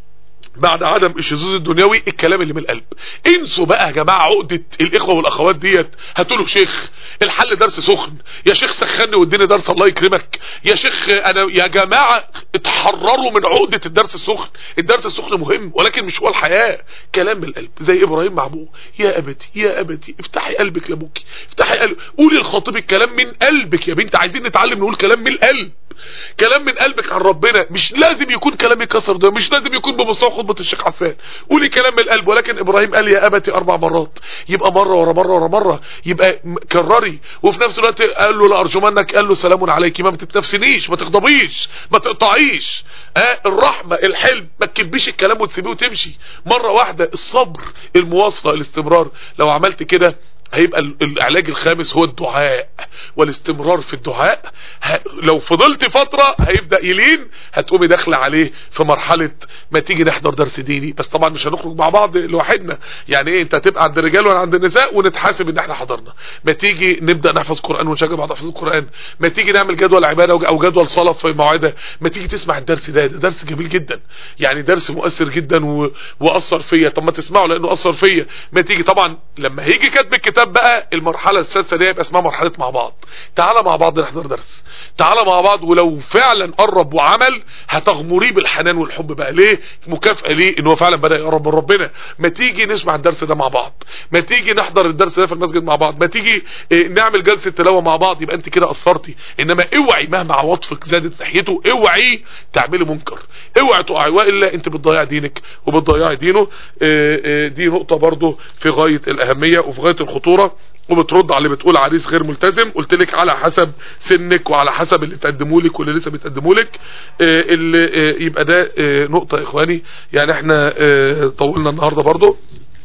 بعد عدم الشذوذ الدنيوي الكلام اللي من القلب انسوا بقى يا جماعه عقده الاخوه والاخوات ديت هاتوا له شيخ الحل درس سخن يا شيخ سخني واديني درس الله يكرمك يا شيخ انا يا جماعه اتحرروا من عقده الدرس السخن الدرس السخن مهم ولكن مش هو الحياه كلام من القلب زي ابراهيم مع ابوه يا ابتي يا ابتي افتحي قلبك لابوكي افتحي قلب قولي لخطيب الكلام من قلبك يا بنت عايزين نتعلم نقول كلام من القلب كلام من قلبك عن ربنا مش لازم يكون كلام يكسر ده مش لازم يكون بمستوى خطبه الشيخ حسان قولي كلام من القلب ولكن ابراهيم قال يا ابتي اربع مرات يبقى مره ورا مره ورا مره يبقى م- كرري وفي نفس الوقت قال له لارجمنك قال له سلام عليك ما بتتنفسنيش ما تغضبيش ما تقطعيش آه الرحمه الحلم ما تكبيش الكلام وتسيبيه وتمشي مره واحده الصبر المواصله الاستمرار لو عملت كده هيبقى ال- العلاج الخامس هو الدعاء والاستمرار في الدعاء ه... لو فضلت فترة هيبدأ يلين هتقومي داخله عليه في مرحلة ما تيجي نحضر درس ديني بس طبعا مش هنخرج مع بعض لوحدنا يعني ايه انت هتبقى عند الرجال وانا عند النساء ونتحاسب ان احنا حضرنا ما تيجي نبدأ نحفظ قرآن ونشجع بعض حفظ القرآن ما تيجي نعمل جدول عبادة او جدول صلاة في موعدها ما تيجي تسمع الدرس ده ده درس جميل جدا يعني درس مؤثر جدا و... واثر فيا طب ما تسمعه لانه اثر فيا ما تيجي طبعا لما هيجي كاتب الكتاب بقى المرحله السادسه دي يبقى اسمها مرحله مع بعض تعالى مع بعض نحضر درس تعالى مع بعض ولو فعلا قرب وعمل هتغمريه بالحنان والحب بقى ليه مكافاه ليه ان هو فعلا بدا يقرب من ربنا ما تيجي نسمع الدرس ده مع بعض ما تيجي نحضر الدرس ده في المسجد مع بعض ما تيجي اه، نعمل جلسه تلاوه مع بعض يبقى انت كده اثرتي انما اوعي مهما عواطفك زادت ناحيته اوعي تعملي منكر اوعي تقعي والا انت بتضيع دينك وبتضيعي دينه اه، اه، دي نقطه برضو في غايه الاهميه وفي غايه الخطوره وبترد على اللي بتقول عريس غير ملتزم قلت لك على حسب سنك وعلى حسب اللي تقدموا لك واللي لسه بتقدموا لك آه، اللي آه، يبقى ده آه، نقطه يا اخواني يعني احنا آه، طولنا النهارده برضو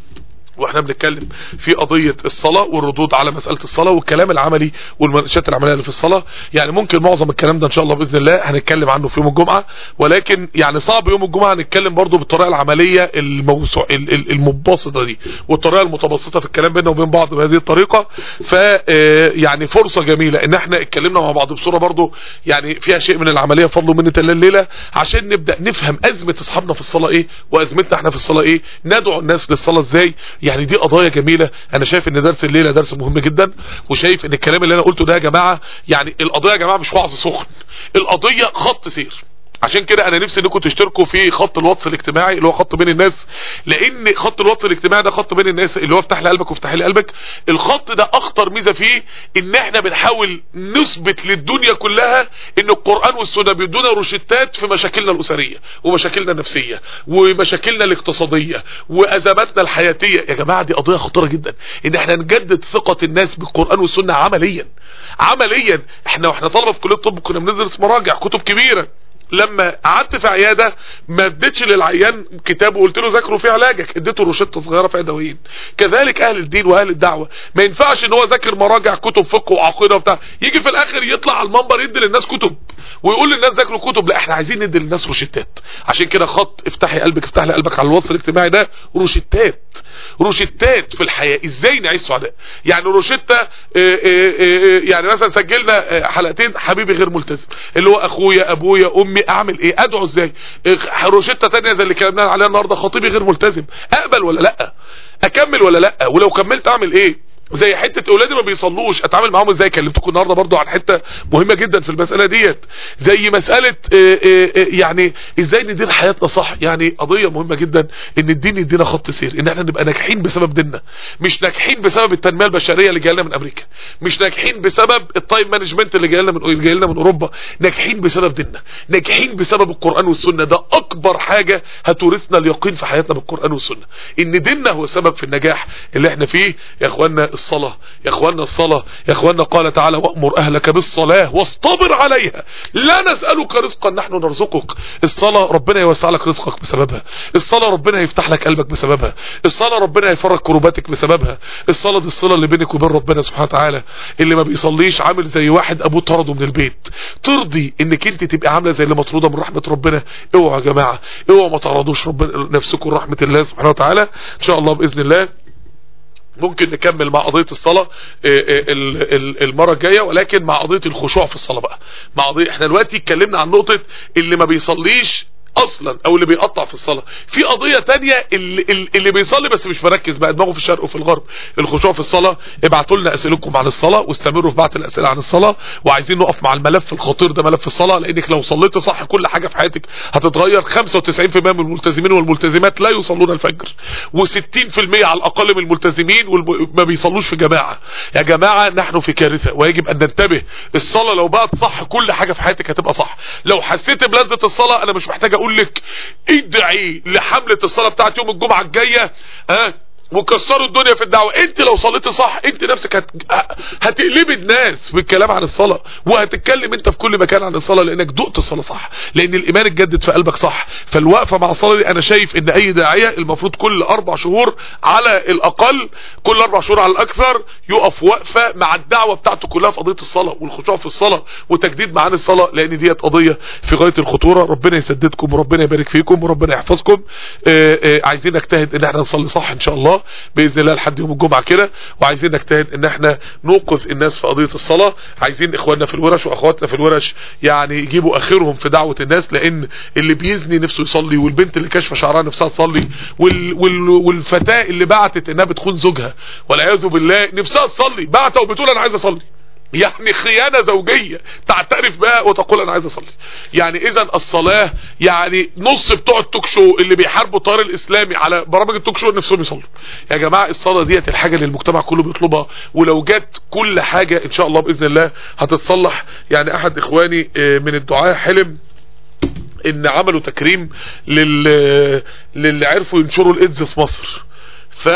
واحنا بنتكلم في قضية الصلاة والردود على مسألة الصلاة والكلام العملي والمناقشات العملية اللي في الصلاة يعني ممكن معظم الكلام ده ان شاء الله بإذن الله هنتكلم عنه في يوم الجمعة ولكن يعني صعب يوم الجمعة هنتكلم برضو بالطريقة العملية الموسوع ال- ال- المبسطة دي والطريقة المتبسطة في الكلام بيننا وبين بعض بهذه الطريقة ف آه، يعني فرصة جميلة ان احنا اتكلمنا مع بعض بصورة برضو يعني فيها شيء من العملية بفضل ومنة الله الليلة عشان نبدأ نفهم أزمة اصحابنا في الصلاة ايه وأزمتنا احنا في الصلاة ايه ندعو الناس للصلاة ازاي يعني دي قضايا جميلة انا شايف ان درس الليلة درس مهم جدا وشايف ان الكلام اللي انا قلته ده يا جماعة يعني القضية يا جماعة مش وعظ سخن القضية خط سير عشان كده انا نفسي انكم تشتركوا في خط الواتس الاجتماعي اللي هو خط بين الناس لان خط الواتس الاجتماعي ده خط بين الناس اللي هو افتح لي قلبك وافتح لي قلبك الخط ده اخطر ميزه فيه ان احنا بنحاول نثبت للدنيا كلها ان القران والسنه بيدونا روشتات في مشاكلنا الاسريه ومشاكلنا النفسيه ومشاكلنا الاقتصاديه وازماتنا الحياتيه يا جماعه دي قضيه خطيره جدا ان احنا نجدد ثقه الناس بالقران والسنه عمليا عمليا احنا واحنا طلبه في كليه الطب كنا بندرس مراجع كتب كبيره لما قعدت في عياده ما اديتش للعيان كتاب وقلت له ذاكره في علاجك اديته روشته صغيره في ادويين كذلك اهل الدين واهل الدعوه ما ينفعش ان هو ذاكر مراجع كتب فقه وعقيده وبتاع يجي في الاخر يطلع على المنبر يدي للناس كتب ويقول للناس ذاكروا كتب لا احنا عايزين ندي للناس روشتات عشان كده خط افتحي قلبك افتح لي قلبك على الوصف الاجتماعي ده روشتات روشتات في الحياه ازاي نعيش سعداء يعني روشته اه اه اه يعني مثلا سجلنا حلقتين حبيبي غير ملتزم اللي هو اخويا ابويا امي اعمل ايه ادعو ازاي روشته تانية زي اللي كلامنا عليها النهارده خطيبي غير ملتزم اقبل ولا لا اكمل ولا لا ولو كملت اعمل ايه زي حته اولادي ما بيصلوش اتعامل معاهم ازاي كلمتكم النهارده برضو عن حته مهمه جدا في المساله ديت زي مساله اه اه يعني ازاي ندير حياتنا صح يعني قضيه مهمه جدا ان الدين يدينا خط سير ان احنا نبقى ناجحين بسبب ديننا مش ناجحين بسبب التنميه البشريه اللي جايه لنا من امريكا مش ناجحين بسبب التايم مانجمنت اللي جاي لنا من جاي لنا من اوروبا ناجحين بسبب ديننا ناجحين بسبب القران والسنه ده اكبر حاجه هتورثنا اليقين في حياتنا بالقران والسنه ان ديننا هو السبب في النجاح اللي احنا فيه يا اخوانا الصلاة يا اخوانا الصلاة يا اخوانا قال تعالى وأمر أهلك بالصلاة واصطبر عليها لا نسألك رزقا نحن نرزقك الصلاة ربنا يوسع لك رزقك بسببها الصلاة ربنا يفتح لك قلبك بسببها الصلاة ربنا يفرج كروباتك بسببها الصلاة دي الصلة اللي بينك وبين ربنا سبحانه وتعالى اللي ما بيصليش عامل زي واحد ابوه طرده من البيت ترضي انك انت تبقى عاملة زي اللي مطرودة من رحمة ربنا اوعوا يا جماعة اوعوا ما تعرضوش ربنا نفسكم رحمة الله سبحانه وتعالى ان شاء الله بإذن الله ممكن نكمل مع قضية الصلاة المرة الجاية ولكن مع قضية الخشوع في الصلاة بقى مع قضية احنا دلوقتي اتكلمنا عن نقطة اللي ما بيصليش اصلا او اللي بيقطع في الصلاة في قضية تانية اللي, اللي بيصلي بس مش مركز بقى دماغه في الشرق وفي الغرب الخشوع في الصلاة ابعتوا لنا اسئلتكم عن الصلاة واستمروا في بعت الاسئلة عن الصلاة وعايزين نقف مع الملف الخطير ده ملف الصلاة لانك لو صليت صح كل حاجة في حياتك هتتغير 95% من الملتزمين والملتزمات لا يصلون الفجر و60% على الاقل من الملتزمين ما بيصلوش في جماعة يا جماعة نحن في كارثة ويجب ان ننتبه الصلاة لو بقت صح كل حاجة في حياتك هتبقى صح لو حسيت بلذة الصلاة انا مش محتاج اقول لك ادعي لحملة الصلاة بتاعت يوم الجمعة الجاية ها وكسروا الدنيا في الدعوة انت لو صليتي صح انت نفسك هت... هتقلبي الناس بالكلام عن الصلاة وهتتكلم انت في كل مكان عن الصلاة لانك دقت الصلاة صح لان الايمان اتجدد في قلبك صح فالوقفة مع الصلاة دي انا شايف ان اي داعية المفروض كل اربع شهور على الاقل كل اربع شهور على الاكثر يقف وقفة مع الدعوة بتاعته كلها في قضية الصلاة والخشوع في الصلاة وتجديد معاني الصلاة لان ديت قضية في غاية الخطورة ربنا يسددكم وربنا يبارك فيكم وربنا يحفظكم اه اه عايزين نجتهد ان احنا نصلي صح ان شاء الله باذن الله لحد يوم الجمعه كده وعايزين نجتهد ان احنا نوقظ الناس في قضيه الصلاه عايزين اخواننا في الورش واخواتنا في الورش يعني يجيبوا اخرهم في دعوه الناس لان اللي بيزني نفسه يصلي والبنت اللي كاشفه شعرها نفسها تصلي وال وال والفتاه اللي بعتت انها بتخون زوجها والعياذ بالله نفسها تصلي بعتها وبتقول انا عايزه اصلي يعني خيانة زوجية تعترف بها وتقول انا عايز اصلي يعني اذا الصلاة يعني نص بتوع التوك شو اللي بيحاربوا التيار الاسلامي على برامج التوك شو نفسهم يصلوا يا جماعة الصلاة ديت الحاجة اللي المجتمع كله بيطلبها ولو جت كل حاجة ان شاء الله باذن الله هتتصلح يعني احد اخواني من الدعاة حلم ان عملوا تكريم لل... للي عرفوا ينشروا الايدز في مصر ف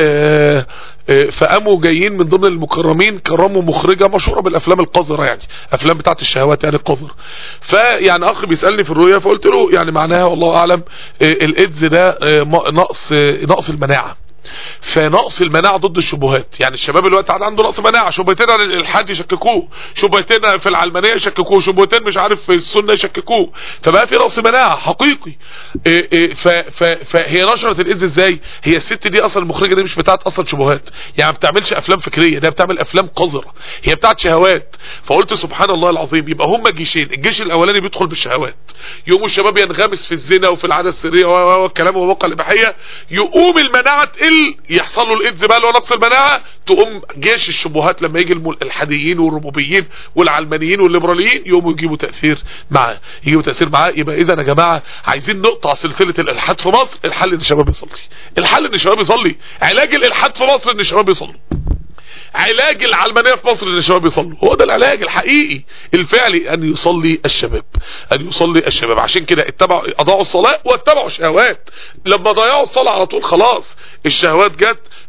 فقاموا جايين من ضمن المكرمين كرموا مخرجة مشهورة بالافلام القذرة يعني افلام بتاعت الشهوات يعني القذرة فيعني اخ بيسألني في الرؤية فقلت له يعني معناها والله اعلم الايدز ده نقص نقص المناعة فنقص المناعة ضد الشبهات يعني الشباب الوقت عنده نقص مناعة شبهتين عن الالحاد يشككوه شبهتين في العلمانية يشككوه شبهتين مش عارف في السنة يشككوه فبقى في نقص مناعة حقيقي إيه إيه ف ف فهي نشرت الايدز ازاي هي الست دي اصلا المخرجة دي مش بتاعت اصلا شبهات يعني ما بتعملش افلام فكرية ده بتعمل افلام قذرة هي بتاعت شهوات فقلت سبحان الله العظيم يبقى هما جيشين الجيش الاولاني بيدخل بالشهوات يقوم الشباب ينغمس في الزنا وفي العادة السرية والكلام وواقع الاباحية يقوم المناعة تقل يحصل له الايدز بقى اللي هو نقص المناعه تقوم جيش الشبهات لما يجي الحاديين والربوبيين والعلمانيين والليبراليين يقوموا يجيبوا تاثير معاه يجيبوا تاثير معاه يبقى اذا يا جماعه عايزين نقطع سلسله الالحاد في مصر الحل ان الشباب يصلي الحل ان الشباب يصلي علاج الالحاد في مصر ان الشباب يصلوا علاج العلمانية في مصر ان الشباب يصلوا هو ده العلاج الحقيقي الفعلي ان يصلي الشباب ان يصلي الشباب عشان كده اتبعوا اضاعوا الصلاة واتبعوا الشهوات لما ضيعوا الصلاة على طول خلاص الشهوات جت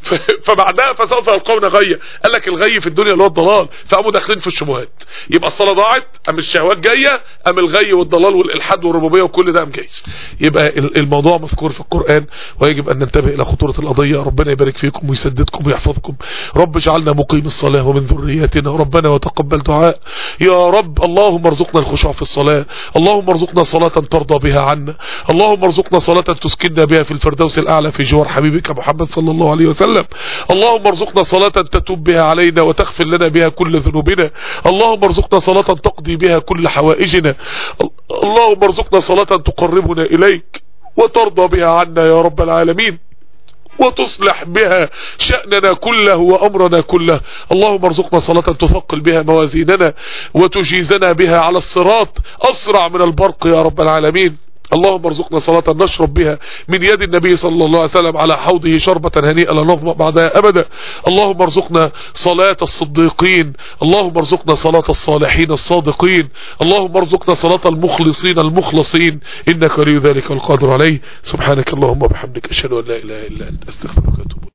فبعدها فسوف يلقون غية قال لك الغي في الدنيا اللي هو الضلال فقاموا داخلين في الشبهات يبقى الصلاة ضاعت ام الشهوات جاية ام الغي والضلال والالحاد والربوبية وكل ده ام جاي يبقى الموضوع مذكور في القرآن ويجب ان ننتبه الى خطورة القضية ربنا يبارك فيكم ويسددكم ويحفظكم رب اجعلنا مقيم الصلاة ومن ذرياتنا ربنا وتقبل دعاء يا رب اللهم ارزقنا الخشوع في الصلاة اللهم ارزقنا صلاة ترضى بها عنا اللهم ارزقنا صلاة تسكننا بها في الفردوس الاعلى في جوار حبيبك محمد صلى الله عليه وسلم اللهم ارزقنا صلاة تتوب بها علينا وتغفر لنا بها كل ذنوبنا اللهم ارزقنا صلاة تقضي بها كل حوائجنا اللهم ارزقنا صلاة تقربنا اليك وترضى بها عنا يا رب العالمين وتصلح بها شأننا كله وأمرنا كله اللهم ارزقنا صلاة تثقل بها موازيننا وتجيزنا بها على الصراط أسرع من البرق يا رب العالمين اللهم ارزقنا صلاة نشرب بها من يد النبي صلى الله عليه وسلم على حوضه شربة هنيئة لا نظمأ بعدها أبدا اللهم ارزقنا صلاة الصديقين اللهم ارزقنا صلاة الصالحين الصادقين اللهم ارزقنا صلاة المخلصين المخلصين إنك ولي ذلك القادر عليه سبحانك اللهم وبحمدك أشهد أن لا إله إلا أنت أستغفرك وأتوب